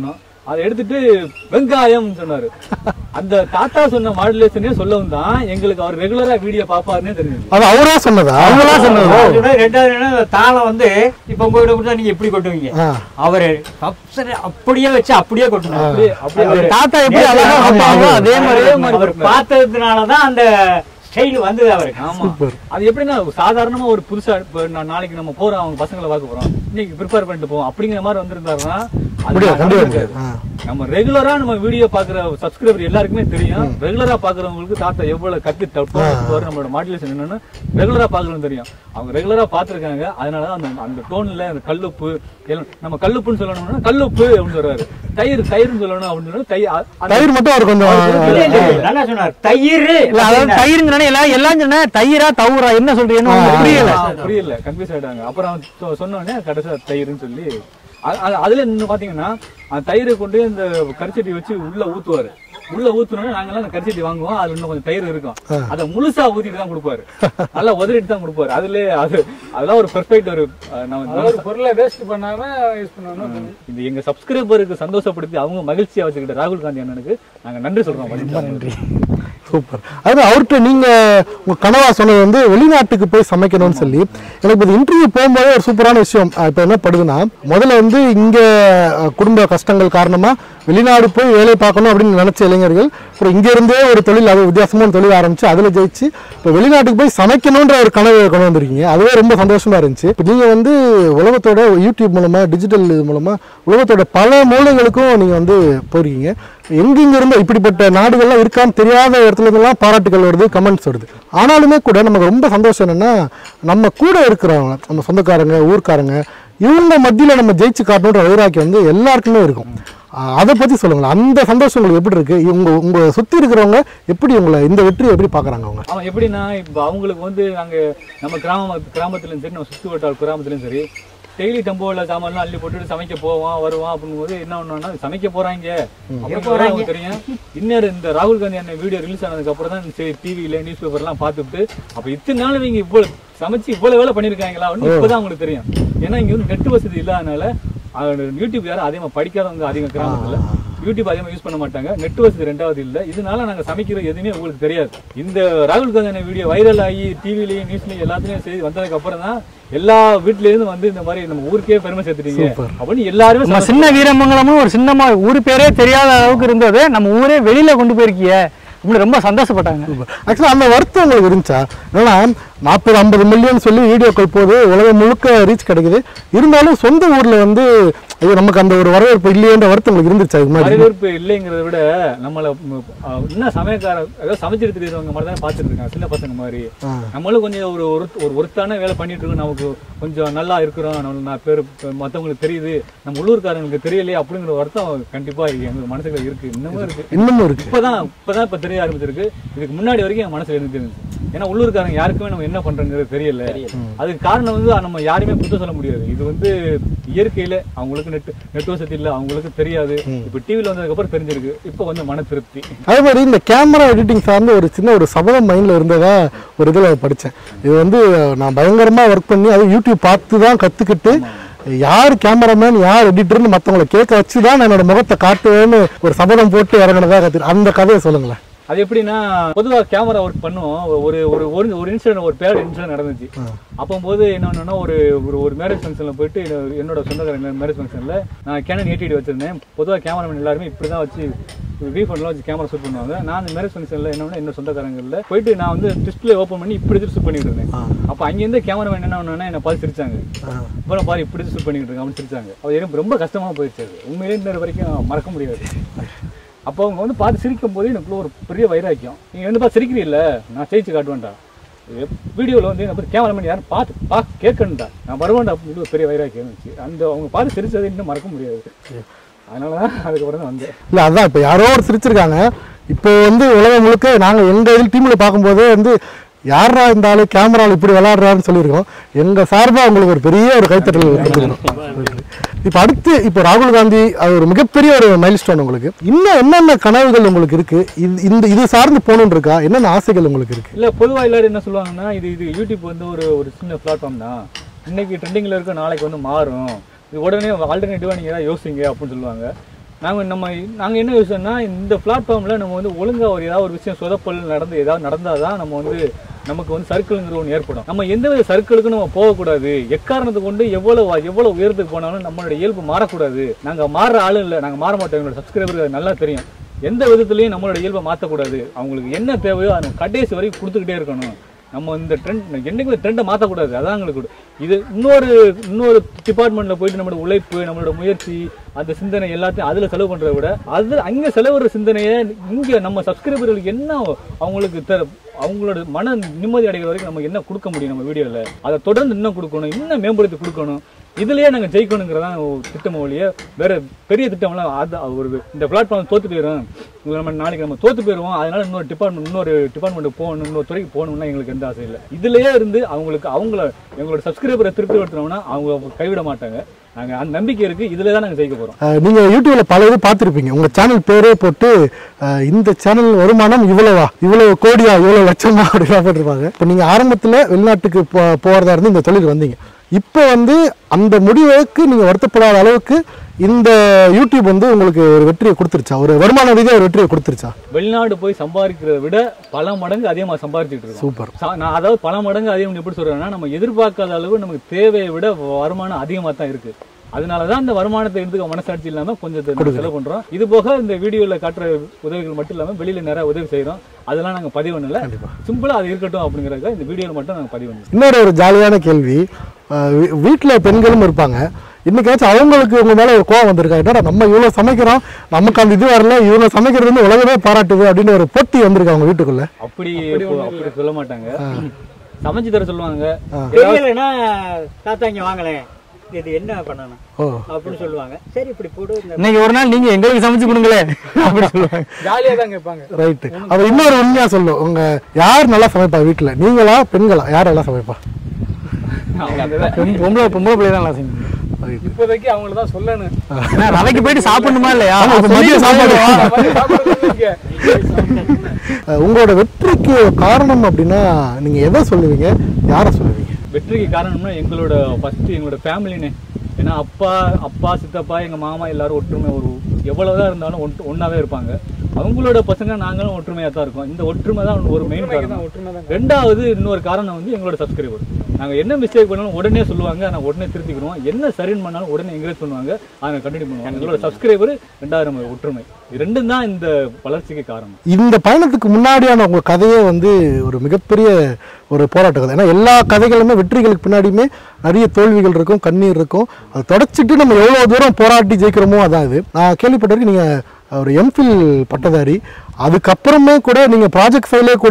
அதை எடுத்துட்டு வெங்காயம் சொன்னாரு அந்த தாத்தா சொன்ன மாடுலேஷனே சொல்லவும் தான் எங்களுக்கு அவர் ரெகுலரா வீடியோ பாப்பாருன்னே தெரிஞ்சது அது அவரா சொன்னதா அவங்களா சொன்னதா அதோட ரெண்டாவது என்னன்னா, தாளம் வந்து இப்ப உங்ககிட்ட கொடுத்தா நீங்க எப்படி கொட்டுவீங்க ஆ. அவரு சப்சரை அப்படியே வச்சு அப்படியே கொட்டணும் அப்படியே அப்படியே அவரு தாத்தா எப்படி அழகா நேத்து வைப்பாங்களோ அதே மாதிரி அவர் பார்த்ததுனாலதான் அந்த ஸ்டைல் வந்தது அவருக்கு ஆமா அது எப்படின்னா சாதாரணமா ஒரு புதுசா இப்ப நான் நாளைக்கு நம்ம போறோம் அவங்க பசங்களை பார்க்க போறோம் இன்னைக்கு ப்ரிப்பேர் பண்ணிட்டு போவோம் அப்படிங்கிற மாதிரி வந்திருந்தாருன்னா அது முடியாது, கண்டிப்பா நடந்திருக்காது. முடியாது. நம்ம ரெகுலரா நம்ம வீடியோ பாக்குற சப்ஸ்கிரைபர் எல்லாருக்குமே தெரியும் ரெகுலரா பாக்குறவங்களுக்கு தாத்தா எவ்வளவு கத்து தப்பு நம்மளோட மாடுலேஷன் என்னன்னு ரெகுலரா பாக்குறவங்க தெரியும் அவங்க ரெகுலரா பாத்துருக்காங்க அதனால அந்த அந்த டோன்ல அந்த கல்லுப்பு எல்லாம் நம்ம கல்லுப்புன்னு சொல்லணும்னா கல்லுப்பு அப்படின்னு சொல்றாரு தயிர் தயிர்னு சொல்லணும் அப்படின்னு சொன்னா தயிர் அ- அந்த- தயிர் மட்டும் அவர் கொஞ்சம் இல்ல, இல்ல, இல்ல, நல்லா சொன்னார் தயிர் இல்ல அதாவது தயிருங்க எல்லாம் எல்லாம் சொன்ன தயிரா தவுரா என்ன சொல்றீங்கன்னு உங்களுக்கு புரியல ஆ, புரியல கன்ஃபியூஸ் ஆயிட்டாங்க அப்புறம் அவன் சொ- சொன்ன உடனே கடைசியா தயிர்னு சொல்லி அ- அ- அதுல இன்னும் பாத்தீங்கன்னா அந்த தயிரை கொண்டு அந்த கரிச்சட்டி வச்சு உள்ள ஊத்துவாரு உள்ள ஊத்துனோட நாங்கெல்லாம் அந்த கரிச்சட்டி வாங்குவோம் அதுல இன்னும் கொஞ்சம் தயிர் இருக்கும் அதை முழுசா ஊத்திட்டு தான் கொடுப்பாரு நல்லா உதறிட்டு தான் கொடுப்பாரு அதுல அது அதெல்லாம் ஒரு பெர்ஃபெக்ட் ஒரு அஹ், நம்ம ஒரு பொருளை வேஸ்ட் பண்ணாம யூஸ் பண்ணணும் இந்த எங்க சப்ஸ்கிரைபருக்கு சந்தோஷப்படுத்தி அவங்க மகிழ்ச்சியா வச்சுக்கிட்ட ராகுல் காந்தி அண்ணனுக்கு நாங்க நன்றி சொல்றோம் நன்றி சூப்பர் அது அவர்கிட்ட நீங்க உங்க கனவா சொன்னது வந்து வெளிநாட்டுக்கு போய் சமைக்கணும்னு சொல்லி எனக்கு இது இன்டர்வியூ போகும்போது ஒரு சூப்பரான விஷயம் அஹ் இப்ப என்ன படுதுன்னா முதல்ல வந்து இங்க அஹ், குடும்ப கஷ்டங்கள் காரணமா வெளிநாடு போய் வேலை பார்க்கணும் அப்படின்னு நினைச்ச இளைஞர்கள் அப்புறம் இங்க இருந்தே ஒரு தொழில் அது வித்தியாசமான தொழில் ஆரம்பிச்சு அதுல ஜெயிச்சு இப்போ வெளிநாட்டுக்கு போய் சமைக்கணுன்ற ஒரு கனவை கொண்டு வந்திருக்கீங்க அதுவே ரொம்ப சந்தோஷமா இருந்துச்சு இப்போ நீங்க வந்து உலகத்தோட யூடியூப் மூலமா டிஜிட்டல் இது மூலமா உலகத்தோட பல மூலைகளுக்கும் நீங்க வந்து போறீங்க எங்கெங்க இருந்து இப்படிப்பட்ட நாடுகள்லாம் இருக்கான்னு தெரியாத இடத்துல இருந்தெல்லாம் பாராட்டுகள் வருது கமெண்ட்ஸ் வருது ஆனாலுமே கூட நமக்கு ரொம்ப சந்தோஷம் என்னன்னா நம்ம கூட இருக்கிறவங்க நம்ம சொந்தக்காரங்க ஊர்க்காரங்க இவங்க மத்தியில நம்ம ஜெயிச்சு காட்டணுன்ற வைராக்கியம் வந்து எல்லாருக்குமே இருக்கும் ஆஹ் அதை பத்தி சொல்லுங்களேன் அந்த சந்தோஷம் உங்களுக்கு எப்படி இருக்கு உங்க உங்க சுத்தி இருக்கிறவங்க எப்படி உங்களை இந்த வெற்றியை எப்படி பாக்குறாங்க அவங்க அவன் எப்படின்னா இப்போ அவங்களுக்கு வந்து நாங்க நம்ம கிராம கிராமத்துலயும் சரி நம்ம சுத்து வட்டார கிராமத்துலயும் சரி டெய்லி டம்போல சாமான்லாம் அள்ளி போட்டுட்டு சமைக்க போவான் வருவான் அப்படிங்கும் போது என்ன ஒண்ணுன்னா சமைக்க போறாங்க அப்புறம் அவங்களுக்கு தெரியும் இன்னொரு இந்த ராகுல் காந்தி அண்ணன் வீடியோ ரிலீஸ் ஆனதுக்கு அப்புறம் தான் சரி டிவியில நியூஸ் பேப்பர்லாம் பார்த்துட்டு அப்ப இத்தனை நாள் இவங்க இவ்வளவு சமைச்சு இவ்வளவு வேலை பண்ணிருக்காங்களா அப்படின்னு இப்பதான் அவங்களுக்கு தெரியும் ஏன்னா இங்க வந்து நெட் வசதி இல்லாதனால அது யூடியூப் யாரும் அதிகமா படிக்காதவங்க அதிகம் கிராமத்துல யூடியூப் அதிகமா யூஸ் பண்ண மாட்டாங்க நெட் வசதி ரெண்டாவது இல்ல இதனால நாங்க சமைக்கிற எதுவுமே உங்களுக்கு தெரியாது இந்த ராகுல் காந்தி வீடியோ வைரல் ஆகி டிவிலையும் நியூஸ்லயும் எல்லாத்துலயும் செய்தி வந்ததுக்கு அப்புறம் தான் எல்லா வீட்ல இருந்து வந்து இந்த மாதிரி நம்ம ஊருக்கே பெருமை சேர்த்துட்டீங்க அப்படின்னு எல்லாருமே நம்ம சந்தோஷம். சின்ன வீரமங்கலமும் ஒரு சின்னமா ஊர் பேரே தெரியாத அளவுக்கு இருந்தது நம்ம ஊரே வெளியில கொண்டு போயிருக்கிய அப்படின்னு ரொம்ப சந்தோஷப்பட்டாங்க ஆக்சுவலாக அந்த வருத்தம் உங்களுக்கு இருந்துச்சா ஏன்னா நாற்பது ஐம்பது மில்லியன் சொல்லி வீடியோக்கள் போது உலகம் முழுக்க ரீச் கிடைக்குது இருந்தாலும் சொந்த ஊர்ல வந்து ஐயோ நமக்கு அந்த ஒரு வரவேற்பு இல்லையேன்ற வருத்தம் உங்களுக்கு இருந்துச்சா இது மாதிரி வரவேற்பு இல்லைங்கிறத விட நம்மள ம், அஹ், இன்னும் சமயக்கார அதாவது சமைச்சிட்டு தெரியுறவங்க மாதிரி தான் பார்த்துட்டு இருக்காங்க சின்ன பசங்க மாதிரி நம்மளும் கொஞ்சம் ஒரு ஒரு ஒரு ஒருத்தான வேலை பண்ணிட்டு இருக்கோம் நமக்கு கொஞ்சம் நல்லா இருக்கிறோம் நம்ம நான் பேர் மற்றவங்களுக்கு தெரியுது நம்ம உள்ளூர்காரங்களுக்கு தெரியலையே அப்படிங்கிற வருத்தம் கண்டிப்பா எங்க மனசுல இருக்கு இன்னமும் இருக்கு இன்னமும் இருக்கு இப்பதான் இப்பதான் இப்ப தெரிய ஆரம்பிச்சிருக்கு இதுக்கு முன்னாடி வரைக்கும் என் மனசுல இருந்து இருந்துச்சு ஏன்னா உள்ளூர்காரங்க யாருக்குமே நம்ம என்ன பண்றோங்கிறது தெரியல அதுக்கு காரணம் வந்து நம்ம யாருமே குத்தம் சொல்ல முடியாது இது வந்து இயற்கையில அவங்களுக்கு நெட் நெட் வசதி இல்ல அவங்களுக்கு தெரியாது இப்ப டிவில வந்ததுக்கு அப்புறம் தெரிஞ்சிருக்கு இப்ப வந்து மன திருப்தி அதே மாதிரி இந்த கேமரா எடிட்டிங் சார்ந்து ஒரு சின்ன ஒரு சபதம் மைண்டில் இருந்ததா ஒரு இதில் படித்தேன் இது வந்து நான் பயங்கரமாக ஒர்க் பண்ணி அது யூடியூப் பார்த்து தான் கற்றுக்கிட்டு யார் கேமராமேன் யார் எடிட்டர்னு மற்றவங்களை கேட்க வச்சு தான் நான் என்னோட முகத்தை காட்டுவேன்னு ஒரு சபதம் போட்டு இறங்கினதா கற்று அந்த கதையை சொல்லுங்களேன் அது எப்படின்னா பொதுவா கேமரா ஒர்க் பண்ணுவோம் ஒரு ஒரு ஒரு ஒரு இன்சிடென்ட் ஒரு பேட் இன்சிடென்ட் நடந்துச்சு அப்போது என்ன ஒண்ணுன்னா ஒரு ஒரு ஒரு மேரேஜ் ஃபங்க்ஷன்ல போயிட்டு என்னோட- என்னோட சொந்தக்கார மேரேஜ் ஃபங்க்ஷன்ல நான் கேனன் ஏடிடி வச்சிருந்தேன் பொதுவாக கேமராமேன் எல்லாருமே இப்படி தான் வச்சு வி ஃபோன்லாம் வச்சு கேமரா ஷூட் பண்ணுவாங்க நான் அந்த மேரேஜ் ஃபங்க்ஷன்ல என்ன என்ன சொந்தக்காரங்கள்ல போயிட்டு நான் வந்து டிஸ்பிளே ஓப்பன் பண்ணி இப்படி ஷூட் பண்ணிட்டு இருந்தேன் அப்போ அங்கேருந்து கேமராமேன் என்ன ஒண்ணுன்னா என்ன பார்த்து சிரிச்சாங்க அப்புறம் பாரு இப்படி ஷூட் பண்ணிட்டு இருக்கேன் அப்படின்னு சிரிச்சாங்க அது எனக்கு ரொம்ப கஷ்டமா போயிடுச்சு அது உண்மையிலே இன்னொரு வரைக்கும் மறக்க முடியாது அப்போ அவங்க வந்து பார்த்து சிரிக்கும் போது எனக்குள்ள ஒரு பெரிய வைராக்கியம் நீங்க வந்து பார்த்து சிரிக்கிறீல்ல நான் ஜெயிச்சு காட்டுவேன்டா வீடியோவில் வந்து என்ன கேமராமேன் யாரும் பார்த்து பா கேட்கணும்டா நான் வருவேன்டா அப்படின்னு ஒரு பெரிய வைராக்கியம் இருந்துச்சு அந்த அவங்க பார்த்து சிரிச்சதை இன்னும் மறக்க முடியாது அதனால தான் அதுக்கப்புறம் தான் வந்தேன் இல்லை அதான் இப்போ யாரோ ஒரு சிரிச்சிருக்காங்க இப்போ வந்து உலகம் முழுக்க நாங்கள் எங்கள் இதில் டீமில் பார்க்கும்போதே வந்து யாரா இருந்தாலும் கேமராவில் இப்படி விளையாடுறாருன்னு சொல்லியிருக்கோம் எங்கள் சார்பாக உங்களுக்கு ஒரு பெரிய ஒரு கைத்தட்டல் கொடுத்துருக்கோம் இப்போ அடுத்து இப்போ ராகுல் காந்தி அது ஒரு மிகப்பெரிய ஒரு மைல் ஸ்டோன் உங்களுக்கு இன்னும் என்னென்ன கனவுகள் உங்களுக்கு இருக்கு இது இந்த இது சார்ந்து போகணுன்னு இருக்கா என்னென்ன ஆசைகள் உங்களுக்கு இருக்கு இல்ல பொதுவா எல்லாரும் என்ன சொல்லுவாங்கன்னா இது இது யூடியூப் வந்து ஒரு ஒரு சின்ன பிளாட்ஃபார்ம் தான் இன்னைக்கு ட்ரெண்டிங்ல இருக்க நாளைக்கு வந்து மாறும் இது உடனே ஆல்டர்னேட்டிவா நீங்க ஏதாவது யோசிங்க அப்படின்னு சொல்லுவாங்க நாங்க நம்ம நாங்க என்ன விஷயம்னா இந்த பிளாட்ஃபார்ம்ல நம்ம வந்து ஒழுங்கா ஒரு ஏதாவது ஒரு விஷயம் சொதப்பல் நடந்து ஏதாவது நடந்தாதான் நம்ம வந்து நமக்கு வந்து சர்க்கிள்ங்கிற ஒன்று ஏற்படும் நம்ம எந்த வித சர்க்கிளுக்கும் நம்ம போகக்கூடாது எக்காரணத்தை கொண்டு எவ்வளவு எவ்வளவு உயரத்துக்கு போனாலும் நம்மளோட இயல்பு மாறக்கூடாது நாங்க மாறுற ஆளும் இல்லை நாங்க மாற மாட்டோம் எங்களோட சப்ஸ்கிரைபருக்கு நல்லா தெரியும் எந்த விதத்துலயும் நம்மளோட இயல்பை மாற்றக்கூடாது அவங்களுக்கு என்ன தேவையோ அதை நம்ம கடைசி வரைக்கும் கொடுத்துக்கிட்டே இருக்கணும் நம்ம இந்த ட்ரெண்ட் என்னைக்கு இந்த ட்ரெண்டை மாற்றக்கூடாது அதான் எங்களுக்கு கூட. இது இன்னொரு இன்னொரு டிபார்ட்மெண்ட்ல போயிட்டு நம்மளோட உழைப்பு நம்மளோட முயற்சி அந்த சிந்தனை எல்லாத்தையும் அதுல செலவு பண்றதை விட அது அங்க செலவுற சிந்தனையை இங்க நம்ம சப்ஸ்கிரைபர்களுக்கு என்ன அவங்களுக்கு தர அவங்களோட மன நிம்மதி அடைகிற வரைக்கும் நம்ம என்ன கொடுக்க முடியும் நம்ம வீடியோல அதை தொடர்ந்து இன்னும் கொடுக்கணும் இன்னும் மேம்படுத்தி கொடுக்கணும் இதுலயே நாங்க ஜெயிக்கணுங்கிறதான் திட்டம் ஒழிய வேற பெரிய திட்டம்லாம் அது ஒரு இந்த பிளாட்ஃபார்ம் தோத்து போயிடும் நம்ம நாளைக்கு நம்ம தோத்து போயிடுவோம் அதனால இன்னொரு டிபார்ட்மெண்ட் இன்னொரு டிபார்ட்மெண்ட் போகணும் இன்னொரு துறைக்கு போகணும்னா எங்களுக்கு எந்த ஆசை இல்லை இதுலயே இருந்து அவங்களுக்கு அவங்கள எங்களோட சப்ஸ்கிரைபரை திருப்தி படுத்தினோம்னா அவங்க கைவிட மாட்டாங்க நாங்க அந்த நம்பிக்கை இருக்கு இதுல தான் நாங்க ஜெயிக்க போறோம் அஹ், நீங்க யூடியூப்ல பல இது பார்த்துருப்பீங்க உங்க சேனல் பேரே போட்டு அஹ், இந்த சேனல் வருமானம் இவ்வளவா இவ்வளவு கோடியா இவ்வளவு லட்சமா அப்படிலாம் போட்டிருப்பாங்க இப்போ நீங்க ஆரம்பத்துல வெளிநாட்டுக்கு போ போறதா இருந்து இந்த தொழில் வந்தீங்க இப்போ வந்து அந்த முடிவுக்கு நீங்க வருத்தப்படாத அளவுக்கு இந்த யூடியூப் வந்து உங்களுக்கு ஒரு வெற்றியை கொடுத்துருச்சா ஒரு வருமான ரீதியா ஒரு வெற்றியை கொடுத்துருச்சா வெளிநாடு போய் சம்பாதிக்கிறத விட பல மடங்கு அதிகமா சம்பாதிச்சுட்டு இருக்கோம் சூப்பர் சா- நான் அதாவது பல மடங்கு அதிகம் எப்படி சொல்றேன்னா நம்ம எதிர்பார்க்காத அளவு நமக்கு தேவையை விட வருமானம் அதிகமா தான் இருக்கு அதனாலதான் இந்த வருமானத்தை எடுத்துக்க மனசாட்சி இல்லாம கொஞ்சம் தெ- நம்ம செலவு பண்றோம் இது போக இந்த வீடியோல காட்டுற உதவிகள் மட்டும் இல்லாம வெளியில நிறைய உதவி செய்றோம் அதெல்லாம் நாங்க பதிவு பண்ணல சிம்பிளா அது இருக்கட்டும் அப்படிங்கறதுக்காக இந்த வீடியோல மட்டும் நாங்க பதிவு பண்ணோம் இன்னொரு ஒரு ஜாலியான கேள்வி அஹ் வீ- வீட்ல பெண்களும் இருப்பாங்க இன்னைக்காச்சும் அவங்களுக்கு உங்க மேல ஒரு கோவம் வந்திருக்கா என்னடா நம்ம இவ்வளவு சமைக்கிறோம் நமக்கு அந்த இது வரல இவங்க சமைக்கிறது வந்து உலகமே பாராட்டுது அப்படின்னு ஒரு போட்டி வந்திருக்கு அவங்க வீட்டுக்குள்ள அப்படி அப்படி சொல்ல மாட்டாங்க சமைச்சு தர சொல்லுவாங்க தெரியலைன்னா தாத்தா இங்க வாங்களேன் இது என்ன பண்ணணும் ஓ அப்படின்னு சொல்லுவாங்க சரி இப்படி போடு இந்த இன்னைக்கு ஒரு நாள் நீங்க எங்களுக்கு சமைச்சு கொடுங்களேன் அப்படி சொல்லுவாங்க ஜாலியா தான் கேட்பாங்க ரைட்டு அப்ப இன்னொரு உண்மையா சொல்லும் உங்க யார் நல்லா சமைப்பா வீட்டுல நீங்களா பெண்களா யார் நல்லா சமைப்பா பொம்- பொம்பளை பொம்பளை பிள்ளை தான் நல்லா செய்யும் இப்போதைக்கு அவங்கள தான் சொல்லணும் ஏன்னா, ரவைக்கு போயிட்டு சாப்பிடணுமா இல்லையா ஆமா, இப்ப மதிய சாப்பாடு சாப்பாடு அஹ் உங்களோட வெற்றிக்கு காரணம் அப்படின்னா நீங்க எதை சொல்லுவீங்க யாரை சொல்லுவீங்க வெற்றிக்கு காரணம்னா எங்களோட ஃபர்ஸ்ட் எங்களோட ஃபேமிலினே ஏன்னா அப்பா அப்பா சித்தப்பா எங்க மாமா எல்லாரும் ஒற்றுமை ஒரு எவ்வளவுதான் இருந்தாலும் ஒன்று ஒன்னாவே இருப்பாங்க அவங்களோட பசங்க நாங்களும் ஒற்றுமையா தான் இருக்கோம் இந்த ஒற்றுமை தான் ஒரு மெயின் காரணம் ரெண்டாவது இன்னொரு காரணம் வந்து எங்களோட சப்ஸ்கிரைபர் நாங்க என்ன மிஸ்டேக் பண்ணாலும் உடனே சொல்லுவாங்க நான் உடனே திருத்திக்கிறோம் என்ன சரின்னு பண்ணாலும் உடனே என்கரேஜ் பண்ணுவாங்க அதை கண்டினியூ பண்ணுவாங்க எங்களோட சப்ஸ்கிரைபர் ரெண்டாவது நம்ம ஒற்றுமை இது ரெண்டும் தான் இந்த வளர்ச்சிக்கு காரணம் இந்த பயணத்துக்கு முன்னாடியான உங்க கதையே வந்து ஒரு மிகப்பெரிய ஒரு போராட்ட கதை ஏன்னா எல்லா கதைகளுமே வெற்றிகளுக்கு பின்னாடியுமே நிறைய தோல்விகள் இருக்கும் கண்ணீர் இருக்கும் அதை தொடச்சிட்டு நம்ம எவ்வளோ தூரம் போராட்டி ஜெயிக்கிறோமோ அதான் இது நான் கேள்விப்பட்டிருக்கேன் நீங்க ஒரு எம்ஃபில் பட்டதாரி அதுக்கப்புறமே கூட நீங்க ப்ராஜெக்ட் ஃபைலே கூட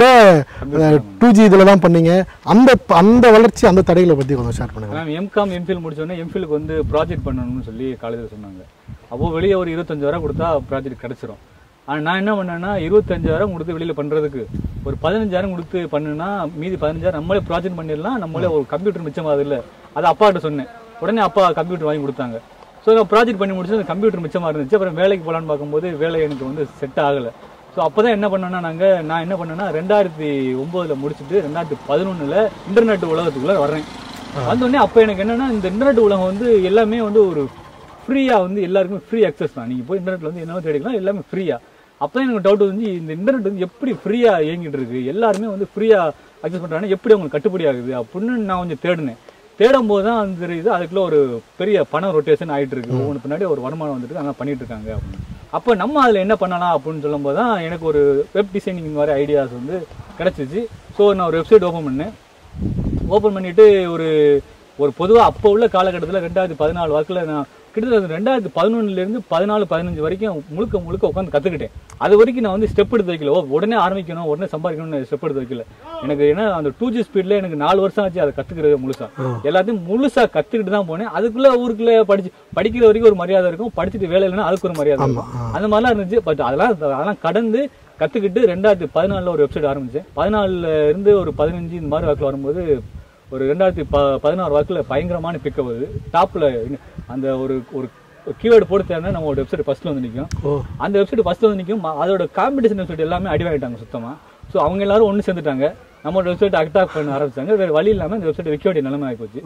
டூ ஜி இதில் தான் பண்ணீங்க அந்த அந்த வளர்ச்சி அந்த தடைகளை பத்தி கொஞ்சம் ஷேர் பண்ணுங்க மேம் எம்காம் எம்ஃபில் முடிச்சோடனே எம்ஃபிலுக்கு வந்து ப்ராஜெக்ட் பண்ணணும்னு சொல்லி காலேஜில் சொன்னாங்க அப்போ வெளியே ஒரு இருபத்தஞ்சாயிரம் கொடுத்தா ப்ராஜெக்ட் கிடைச்சிரும் ஆனால் நான் என்ன பண்ணேன்னா இருபத்தஞ்சாயிரம் கொடுத்து வெளியில் பண்ணுறதுக்கு ஒரு பதினஞ்சாயிரம் கொடுத்து பண்ணுனா மீதி பதினஞ்சாயிரம் நம்மளே ப்ராஜெக்ட் பண்ணிடலாம் நம்மளே ஒரு கம்ப்யூட்டர் மிச்சமாகுது இல்லை அது அப்பாட்ட சொன்னேன் உடனே அப்பா கம்ப்யூட்டர் வாங்கி கொடுத்தாங்க ஸோ நான் ப்ராஜெக்ட் பண்ணி முடிச்சு அந்த கம்ப்யூட்டர் மிச்சமாக இருந்துச்சு அப்புறம் வேலைக்கு போகலான்னு பார்க்கும்போது வேலை எனக்கு வந்து செட் ஆகலை ஸோ அப்போ தான் என்ன பண்ணேன்னா நாங்கள் நான் என்ன பண்ணேன்னா ரெண்டாயிரத்தி ஒம்போதில் முடிச்சுட்டு ரெண்டாயிரத்தி பதினொன்றில் இன்டர்நெட் உலகத்துக்குள்ளே வர்றேன் வந்தோடனே அப்போ எனக்கு என்னன்னா இந்த இன்டர்நெட் உலகம் வந்து எல்லாமே வந்து ஒரு ஃப்ரீயாக வந்து எல்லாருக்குமே ஃப்ரீ அக்சஸ் தான் நீங்கள் போய் இன்டர்நெட்டில் வந்து என்ன தேடிக்கலாம் எல்லாமே ஃப்ரீயாக அப்போ தான் எனக்கு டவுட் வந்து இந்த இன்டர்நெட் வந்து எப்படி ஃப்ரீயாக இயங்கிட்டு இருக்கு எல்லாருமே வந்து ஃப்ரீயாக அக்சஸ் பண்ணுறாங்க எப்படி அவங்களுக்கு கட்டுப்படி ஆகுது அப்படின்னு நான் கொஞ்சம் தேடினேன் தேடும் போது தான் வந்து தெரியுது அதுக்குள்ள ஒரு பெரிய பணம் ரொட்டேஷன் ஆயிட்டு இருக்கு ஒவ்வொன்று பின்னாடி ஒரு வருமானம் வந்துட்டு அங்கே பண்ணிட்டு இருக்காங்க அப்படின்னு அப்போ நம்ம அதில் என்ன பண்ணலாம் அப்படின்னு சொல்லும்போது தான் எனக்கு ஒரு வெப் டிசைனிங் மாதிரி ஐடியாஸ் வந்து கிடச்சிச்சு ஸோ நான் ஒரு வெப்சைட் ஓப்பன் பண்ணேன் ஓப்பன் பண்ணிட்டு ஒரு ஒரு பொதுவாக அப்போ உள்ள காலகட்டத்தில் ரெண்டாயிரத்தி பதினாலு வாக்கில் நான் கிட்டத்தட்ட ரெண்டாயிரத்தி பதினொன்னுலேருந்து பதினாலு பதினஞ்சு வரைக்கும் முழுக்க முழுக்க உட்காந்து கற்றுக்கிட்டேன் அது வரைக்கும் நான் வந்து ஸ்டெப் எடுத்து வைக்கல ஓ உடனே ஆரம்பிக்கணும் உடனே சம்பாதிக்கணும்னு ஸ்டெப் எடுத்து வைக்கல எனக்கு ஏன்னா அந்த டூ ஜி ஸ்பீடில் எனக்கு நாலு வருஷம் ஆச்சு அதை கற்றுக்கிறது முழுசா எல்லாத்தையும் முழுசா கற்றுக்கிட்டு தான் போனேன் அதுக்குள்ள ஊருக்குள்ள படிச்சு படிக்கிற வரைக்கும் ஒரு மரியாதை இருக்கும் படிச்சுட்டு வேலை இல்லைன்னா அதுக்கு ஒரு மரியாதை இருக்கும் அந்த மாதிரிலாம் இருந்துச்சு பட் அதெல்லாம் அதெல்லாம் கடந்து கற்றுக்கிட்டு ரெண்டாயிரத்தி பதினாலில் ஒரு வெப்சைட் ஆரம்பித்தேன் பதினாலில் இருந்து ஒரு பதினஞ்சு இந்த மாதிரி வாக்கில் வரும்போது ஒரு ரெண்டாயிரத்தி ப பதினாறு வாக்கில் பயங்கரமான பிக்கப் வருது டாப்பில் அந்த ஒரு ஒரு கீவேர்டு போட்டு தேர்னா நம்ம ஒரு வெப்சைட் ஃபர்ஸ்ட்ல வந்து நிற்கும் அந்த வெப்சைட் ஃபர்ஸ்ட்ல வந்து நிற்கும் அதோட காம்படிஷன் வெப்சைட் எல்லாமே அடி வாங்கிட்டாங்க சுத்தமாக ஸோ அவங்க எல்லாரும் ஒன்று சேர்ந்துட்டாங்க நம்மளோட வெப்சைட் அட்டாக் பண்ண ஆரம்பிச்சாங்க வேறு வழி இல்லாமல் இந்த வெப்சைட் விற்க வேண்டிய நிலைமை ஆகிப்போச்சு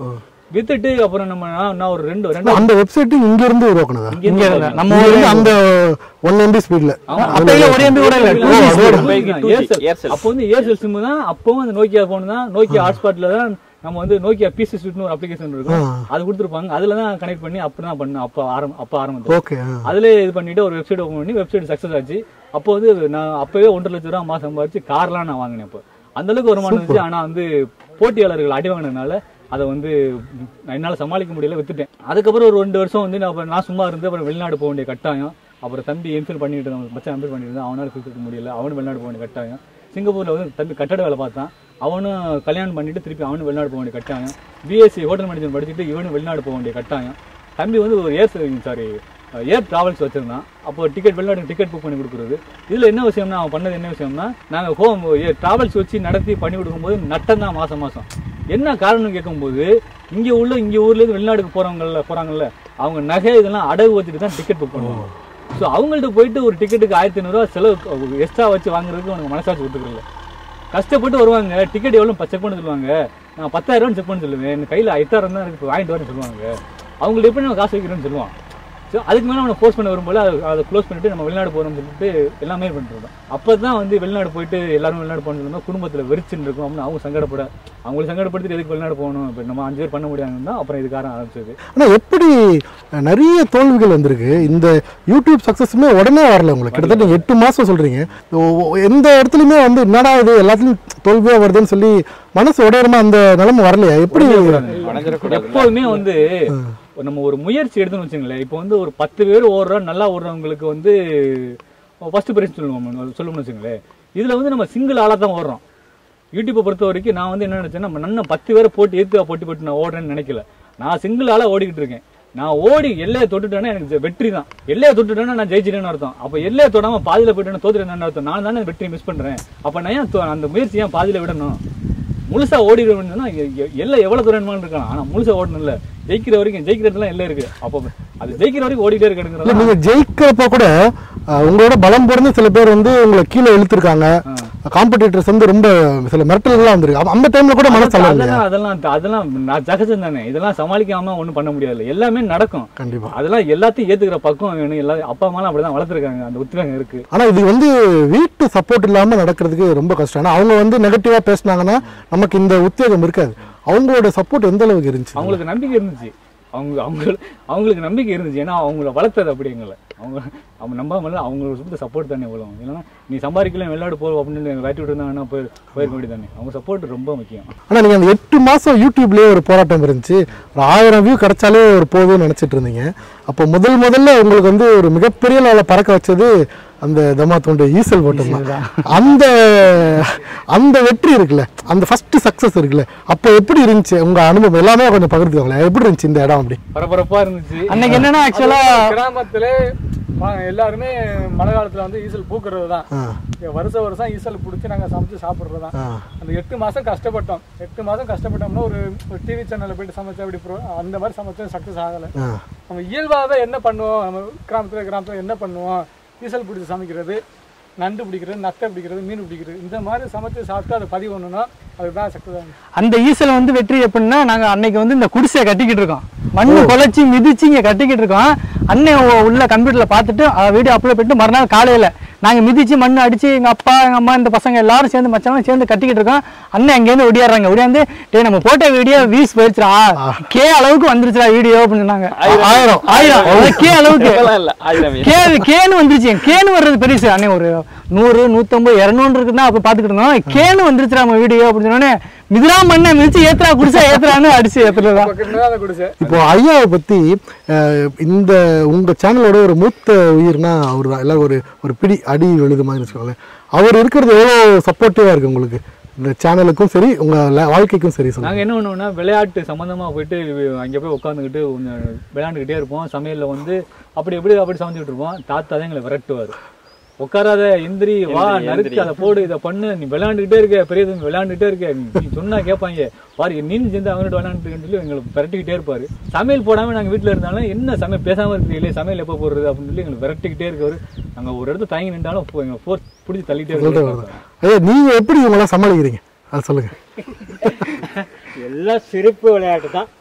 வித்துட்டு அப்புறம் நம்ம நான் நான் ஒரு ரெண்டு ரெண்டு அந்த வெப்சைட் இங்க இருந்து உருவாக்குனதா இங்க இருந்து இருந்து, நம்ம இங்க இருந்து அந்த ஒன் எம்பி ஸ்பீட்ல ஆமா. அப்பையில ஒரு MB கூட இல்ல, 2G speed. Aircell. ஏர்செல் அப்போ வந்து ஏர்செல் சிம் தான் அப்பவும் அந்த நோக்கியா போன் தான் நோக்கியா ஹாட்ஸ்பாட்ல தான் நம்ம வந்து நோக்கியா பிசி ஸ்வீட்னு ஒரு அப்ளிகேஷன் இருக்கும் அது கொடுத்துருப்பாங்க அதுல தான் கனெக்ட் பண்ணி அப்படி தான் பண்ண அப்ப ஆரம்ப அப்ப ஆரம்பத்தில் ஓகே அதுல இது பண்ணிட்டு ஒரு வெப்சைட் ஓபன் பண்ணி வெப்சைட் சக்சஸ் ஆச்சு அப்போ வந்து நான் அப்பவே ஒன்றரை லட்ச ரூபா மாசம் சம்பாதிச்சு கார்லாம் நான் வாங்கினேன் அப்போ அந்த அளவுக்கு வருமானம் இருந்துச்சு ஆனா வந்து போட்டியாளர்கள் அடி வாங்கினதுனால அதை வந்து என்னால சமாளிக்க முடியல வித்துட்டேன் அதுக்கப்புறம் ஒரு ரெண்டு வருஷம் வந்து நான் அப்புறம் நான் சும்மா இருந்து அப்புறம் வெளிநாடு போக வேண்டிய கட்டாயம் அப்புறம் தம்பி எம்ஃபில் பண்ணிட்டு இருந்தான் மச்சான் எம்ஃபில் பண்ணிட்டு இருந்தான் அவனால ஃபில் முடியல அவனும் வெளிநாடு போக வேண்டிய கட்டாயம் சிங்கப்பூர்ல வந்து தம்பி கட்டட வேலை பார்த்தான் அவனும் கல்யாணம் பண்ணிட்டு திருப்பி அவனும் வெளிநாடு போக வேண்டிய கட்டாயம் பிஎஸ்சி ஹோட்டல் மேனேஜ்மெண்ட் படிச்சுட்டு இவனும் வெளிநாடு போக வேண்டிய கட்டாயம் தம்பி வந்து ஒரு ஏர் சாரி ஏர் டிராவல்ஸ் வச்சிருந்தான் அப்போ டிக்கெட் வெளிநாடு டிக்கெட் புக் பண்ணி கொடுக்குறது இதுல என்ன விஷயம்னா அவன் பண்ணது என்ன விஷயம்னா நாங்க ஹோம் டிராவல்ஸ் வச்சு நடத்தி பண்ணி கொடுக்கும்போது நட்டம் தான் மாசம் மாசம் என்ன காரணம் கேட்கும்போது இங்க உள்ள இங்க ஊர்ல இருந்து வெளிநாடுக்கு போறவங்கல்ல போறாங்கல்ல அவங்க நகை இதெல்லாம் அடகு வச்சுட்டு தான் டிக்கெட் புக் பண்ணுவாங்க ஸோ அவங்கள்ட்ட போயிட்டு ஒரு டிக்கெட்டுக்கு ஆயிரத்தி ஐநூறுரூவா செலவு எக்ஸ்ட்ரா வச்சு வாங்குறதுக்கு உனக்கு மனசாட்சி ஒத்துக்கல கஷ்டப்பட்டு வருவாங்க டிக்கெட் எவ்வளோ செக் பண்ண சொல்லுவாங்க நான் பத்தாயிரம் செக் பண்ண சொல்லுவேன் என் கையில் எட்டாயிரம் தான் இருக்கு வாங்கிட்டு வரேன்னு சொல்லுவாங்க அவங்கள்ட்ட எப்படி நம்ம காசு வைக்கிறேன்னு சொல்லுவான் ஸோ அதுக்கு மேலே அவனை ஃபோர்ஸ் பண்ண வரும்போது அதை அதை க்ளோஸ் பண்ணிட்டு நம்ம வெளிநாடு போகிறோம்னு சொல்லிட்டு எல்லாமே பண்ணிட்டு அப்போ தான் வந்து வெளிநாடு போயிட்டு எல்லாரும் வெளிநாடு போகணும்னு சொல்லும்போது குடும்பத்தில் வெறிச்சுன்னு இருக்கும் அப்படின்னு அவங்க சங்கடப்பட அவங்களை சங்கடப்படுத்திட்டு எதுக்கு வெளிநாடு போகணும் இப்போ நம்ம அஞ்சு பேர் பண்ண முடியாதுன்னு தான் அப்புறம் இதுக்காரம் ஆரம்பிச்சது ஆனா எப்படி அஹ், நிறைய தோல்விகள் வந்திருக்கு இந்த யூடியூப் சக்சஸுமே உடனே வரல உங்களுக்கு கிட்டத்தட்ட நீங்க எட்டு மாசம் சொல்றீங்க ஓ- ஓ- எந்த இடத்துலயுமே வந்து என்னடா இது எல்லாத்துலயும் தோல்வியா வருதுன்னு சொல்லி மனசு உடையறமா அந்த நிலைமை வரலையா எப்படி எப்போதுமே வந்து நம்ம ஒரு முயற்சி எடுத்துன்னு வச்சுங்களேன் இப்போ வந்து ஒரு பத்து பேர் ஓடுறோம் நல்லா ஓடுறவங்களுக்கு வந்து ஃபர்ஸ்ட் பிரைஸ் சொல்லுவோம் சொல்லணும்னு வச்சுங்களேன் இதுல வந்து நம்ம சிங்கிள் ஆளா தான் ஓடுறோம் யூடியூப்பை பொறுத்த வரைக்கும் நான் வந்து என்ன நினைச்சேன்னா நம்ம நன்ன பத்து பேரை போட்டு ஏத்துக்கா போட்டி போட்டு நான் ஓடுறேன்னு நினைக்கல நான் சிங்கிள் ஆளா ஓடிக்கிட்டு இருக்கேன் நான் ஓடி எல்லையை தொட்டுட்டேன்னா எனக்கு ஜெ- வெற்றி தான் எல்லையை தொட்டுட்டேன்னா நான் ஜெயிச்சிட்டேன்னு அர்த்தம் அப்ப எல்லையை தொடாம பாதியில போயிட்டேன்னா தோத்துட்டேன்னு அர்த்தம் நான் தானே வெற்றி மிஸ் பண்றேன் அப்ப நான் ஏன் தோ- அந்த முயற்சி ஏன் பாதியில விடணும் முழுசா ஓடிடுவேன்னா எல்லை எவ்வளவு தூரம் வேணுமான்னு இருக்கலாம் ஆனா முழுசா ஓடணும் இல்ல ஜெயிக்கிற வரைக்கும் ஜெயிக்கிறதுலாம் எல்லாம் இருக்கு அப்போ அது ஜெயிக்கிற வரைக்கும் ஓடிட்டே இல்ல இருக்கணுங்கிறது நீங்க ஜெயிக்கிறப்ப கூட அஹ், உங்களோட பலம் பொருந்து சில பேர் வந்து உங்களை கீழே இழுத்துருக்காங்க காம்படிட்டர்ஸ் வந்து ரொம்ப சில மிரட்டல்கள்லாம் வந்திருக்கு அப்ப அந்த டைம்ல கூட மனசு தளரல இல்லையா அதெல்லாம் அதெல்லாம் அதெல்லாம் நான் ஜகஜம் தானே இதெல்லாம் சமாளிக்காம ஒண்ணும் பண்ண முடியாது எல்லாமே நடக்கும் கண்டிப்பா அதெல்லாம் எல்லாத்தையும் ஏத்துக்கிற பக்கம் வேணும் எல்லா அப்பா அம்மாலாம் அப்படிதான் வளர்த்துருக்காங்க அந்த உத்வேகம் இருக்கு ஆனா இது வந்து வீட்டு சப்போர்ட் இல்லாம நடக்கிறதுக்கு ரொம்ப கஷ்டம் ஆனா அவங்க வந்து நெகட்டிவா பேசுனாங்கன்னா நமக்கு இந்த உத்வேகம் இருக்காது அவங்களோட சப்போர்ட் எந்த அளவுக்கு இருந்துச்சு அவங்களுக்கு நம்பிக்கை இருந்துச்சு அவங்க அவங்க அவங்களுக்கு நம்பிக்கை இருந்துச்சு ஏன்னா அவங்கள வளர்த்தது அப்படி எங்களை அவங்க அவங்க நம்பாமல அவங்களோட சுத்த சப்போர்ட் தானே இவ்வளோ இல்லைன்னா நீ சம்பாதிக்கல வெளிநாடு போ அப்படின்னு எங்க வேட்டி விட்டு இருந்தாங்கன்னா போய் போயிருக்க வேண்டியது தானே அவங்க சப்போர்ட் ரொம்ப முக்கியம் ஆனா நீங்க அந்த எட்டு மாசம் யூடியூப்லயே ஒரு போராட்டம் இருந்துச்சு ஒரு ஆயிரம் வியூ கிடைச்சாலே ஒரு போதும்னு நினைச்சிட்டு இருந்தீங்க அப்போ முதல் முதல்ல உங்களுக்கு வந்து ஒரு மிகப்பெரிய லெவலில் பறக்க வச்சது அந்த தமா தோண்டு ஈசல் போட்டம் தான் அந்த அந்த வெற்றி இருக்குல்ல அந்த ஃபர்ஸ்ட் சக்சஸ் இருக்குல்ல அப்போ எப்படி இருந்துச்சு உங்க அனுபவம் எல்லாமே கொஞ்சம் பகிர்ந்துக்கோங்களேன் எப்படி இருந்துச்சு இந்த இடம் அப்படி பரபரப்பா இருந்துச்சு அன்னைக்கு என்னன்னா ஆக்சுவலா கிராமத்துல ம- எல்லாருமே மழை காலத்துல வந்து ஈசல் பூக்குறது தான் ஆ, வருஷம் வருஷம் ஈசல் பிடிச்சி நாங்க சமைச்சு சாப்பிடுறது தான் ஆ. அந்த எட்டு மாசம் கஷ்டப்பட்டோம் எட்டு மாசம் கஷ்டப்பட்டோம்னா ஒரு டிவி சேனல்ல போயிட்டு சமைச்சா அப்படி pro- அந்த மாதிரி சமைச்சா சக்சஸ் ஆகல ஆ. நம்ம இயல்பாகவே என்ன பண்ணுவோம் நம்ம கிராமத்துல கிராமத்துல என்ன பண்ணுவோம் ஈசல் பிடிச்சி சமைக்கிறது நண்டு பிடிக்கிறது நத்தை பிடிக்கிறது மீன் பிடிக்கிறது இந்த மாதிரி சமைச்சு சாப்பிட்டு அதை பதிவு பண்ணணும் அதுதான் சக்சஸ் ஆகும் அந்த ஈசல் வந்து வெற்றி எப்படின்னா நாங்க அன்னைக்கு வந்து இந்த குடிசையை கட்டிக்கிட்டு இருக்கோம் மண்ணு குலைச்சி மிதிச்சு இங்க கட்டிக்கிட்டு இருக்கோம் அண்ணன் உ- உள்ள கம்ப்யூட்டர்ல பார்த்துட்டு வீடியோ அப்லோட் பண்ணிட்டு மறுநாள் காலையில நாங்க மிதிச்சு மண்ணு அடிச்சு எங்க அப்பா எங்க அம்மா இந்த பசங்க எல்லாரும் சேர்ந்து மச்சான் சேர்ந்து கட்டிக்கிட்டு இருக்கோம் அண்ணன் அங்கேருந்து ஒடியாடுறாங்க ஒடியாந்து டேய் நம்ம போட்ட வீடியோ வியூஸ் போயிருச்சுடா கே அளவுக்கு வந்துருச்சுடா வீடியோ அப்படின்னு சொன்னாங்க ஆயிரம் ஆயிரம் அதாவது கே அளவுக்கு இல்ல ஆயிரம் கே கேன்னு வந்துருச்சு கேன்னு வர்றது பெருசு அண்ணே ஒரு நூறு நூத்தம்பது இரநூறு இருக்குன்னா அப்ப பாத்துக்கிட்டு இருந்தோம் கேன்னு வந்துருச்சுடா நம்ம வீடியோ அப்படின்னு சொன்னோடனே மிதிரா மண்ணை மிதிச்சு ஏத்துறா குடிச்சா ஏத்துறான்னு அடிச்சு ஏத்துறதா பக்கத்துல அதை குடிசை இப்போ ஐயாவை பத்தி அஹ், இந்த உங்க சேனலோட ஒரு மூத்த உயிர்னா அவர் தான் எல்லாம் ஒரு ஒரு பிடி அடி எழுது மாதிரி வச்சுக்கோங்களேன் அவர் இருக்கிறது எவ்வளோ சப்போர்ட்டிவா இருக்கு உங்களுக்கு இந்த சேனலுக்கும் சரி உங்க ல- வாழ்க்கைக்கும் சரி சொல்லுங்க நாங்க என்ன பண்ணுவோம்னா விளையாட்டு சம்பந்தமா போயிட்டு அங்க போய் உட்காந்துக்கிட்டு கொஞ்சம் விளையாண்டுக்கிட்டே இருப்போம் சமையல்ல வந்து அப்படி எப்படி அப்படி சமைச்சுக்கிட்டு இருப்போம் தாத்தா தான் எங்களை விரட்டுவாரு உட்காராத எந்திரி வா எந்திரி, நறுக்கு எந்திரி. அதை போடு இதை பண்ணு நீ விளையாண்டுக்கிட்டே இருக்க பெரிய தம்பி விளையாண்டுக்கிட்டே இருக்க நீ சொன்னா கேட்பாங்க பாரு நீனு சேர்ந்து அவங்கள்ட்ட விளையாண்டுட்டு சொல்லி எங்களை விரட்டிக்கிட்டே இருப்பாரு சமையல் போடாம நாங்க வீட்டுல இருந்தாலும் என்ன சமையல் பேசாம இருக்கீங்களே சமையல் எப்போ போடுறது அப்படின்னு சொல்லி எங்களை விரட்டிக்கிட்டே இருக்கவர் நாங்க ஒரு இடத்துல தயங்கி நின்றாலும் போ- எங்களை ஃபோர்ஸ் பிடிச்சி தள்ளிட்டே உங்கள்ட்ட இருக்கோம் வருது. ஐயா நீங்க எப்படி இவங்களாம் சமாளிக்கிறீங்க அது சொல்லுங்க எல்லாம் சிரிப்பு விளையாட்டு தான்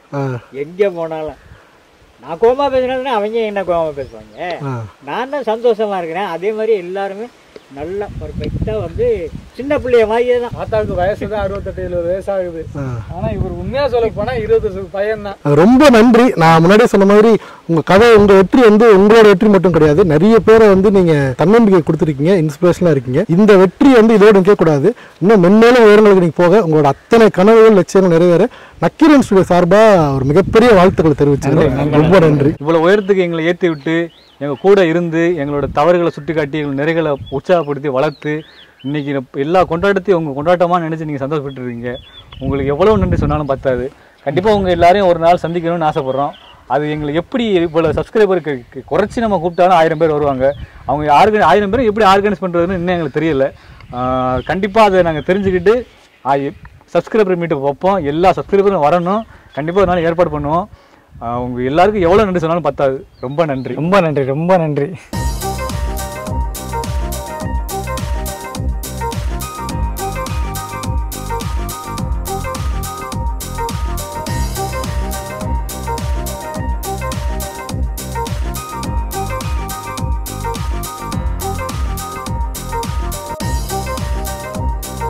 ஆ. எங்கே போனாலும் நான் கோமா பேசுனதுன்னா அவங்க என்ன கோமா பேசுவாங்க ஆ. நான் தான் சந்தோஷமா இருக்கிறேன் அதே மாதிரி எல்லாருமே நல்ல பர்ஃபெக்டாக வந்து சின்ன பிள்ளைய மாதிரியே தான் ஆத்தாவுக்கு வயசு தான் அறுபத்தெட்டு எழுபது வயசு ஆகுது ஆ. ஆனா இவர் உண்மையா சொல்ல போனா இருபது பையன் தான் ரொம்ப நன்றி நான் முன்னாடியே சொன்ன மாதிரி உங்க கதை உங்க வெற்றி வந்து உங்களோட வெற்றி மட்டும் கிடையாது நிறைய பேரை வந்து நீங்க தன்னம்பிக்கை கொடுத்துருக்கீங்க இன்ஸ்பிரேஷனா இருக்கீங்க இந்த வெற்றி வந்து இதோட நிற்க கூடாது இன்னும் மென்மேலும் உயரங்களுக்கு நீங்க போக உங்களோட அத்தனை கனவுகள் லட்சியங்கள் நிறைவேற நக்கீரன் ஸ்டுடியோ சார்பா ஒரு மிகப்பெரிய வாழ்த்துக்களை தெரிவிச்சுக்கிறேன் ரொம்ப நன்றி இவ்வளவு உயரத்துக்கு எங்களை ஏற்றி விட்டு எங்க கூட இருந்து எங்களோட தவறுகளை சுட்டி காட்டி எங்கள் நிறைகளை உற்சாகப்படுத்தி வளர்த்து இன்னைக்கு நம்ம எல்லா கொண்டாட்டத்தையும் உங்க கொண்டாட்டமா நினைச்சு நீங்க சந்தோஷப்பட்டு இருக்கீங்க உங்களுக்கு எவ்வளவு நன்றி சொன்னாலும் பத்தாது கண்டிப்பா உங்க எல்லாரையும் ஒரு நாள் சந்திக்கணும்னு ஆசைப்படுறோம் அது எங்களுக்கு எப்படி இவ்வளவு சப்ஸ்கிரைபர் குறைச்சி நம்ம கூப்பிட்டாலும் ஆயிரம் பேர் வருவாங்க அவங்க ஆர்கனை ஆயிரம் பேர் எப்படி ஆர்கனைஸ் பண்றதுன்னு இன்னும் எங்களுக்கு தெரியல ஆஹ் கண்டிப்பா அதை நாங்க தெரிஞ்சுக்கிட்டு சப்ஸ்கிரைபர் மீட்டுக்கு வைப்போம் எல்லா சப்ஸ்கிரைபரும் வரணும் கண்டிப்பா ஒரு நாள் ஏற்பாடு பண்ணுவோம் ஆஹ் உங்க எல்லாருக்கும் எவ்வளவு நன்றி சொன்னாலும் பத்தாது ரொம்ப நன்றி ரொம்ப நன்றி ரொம்ப நன்றி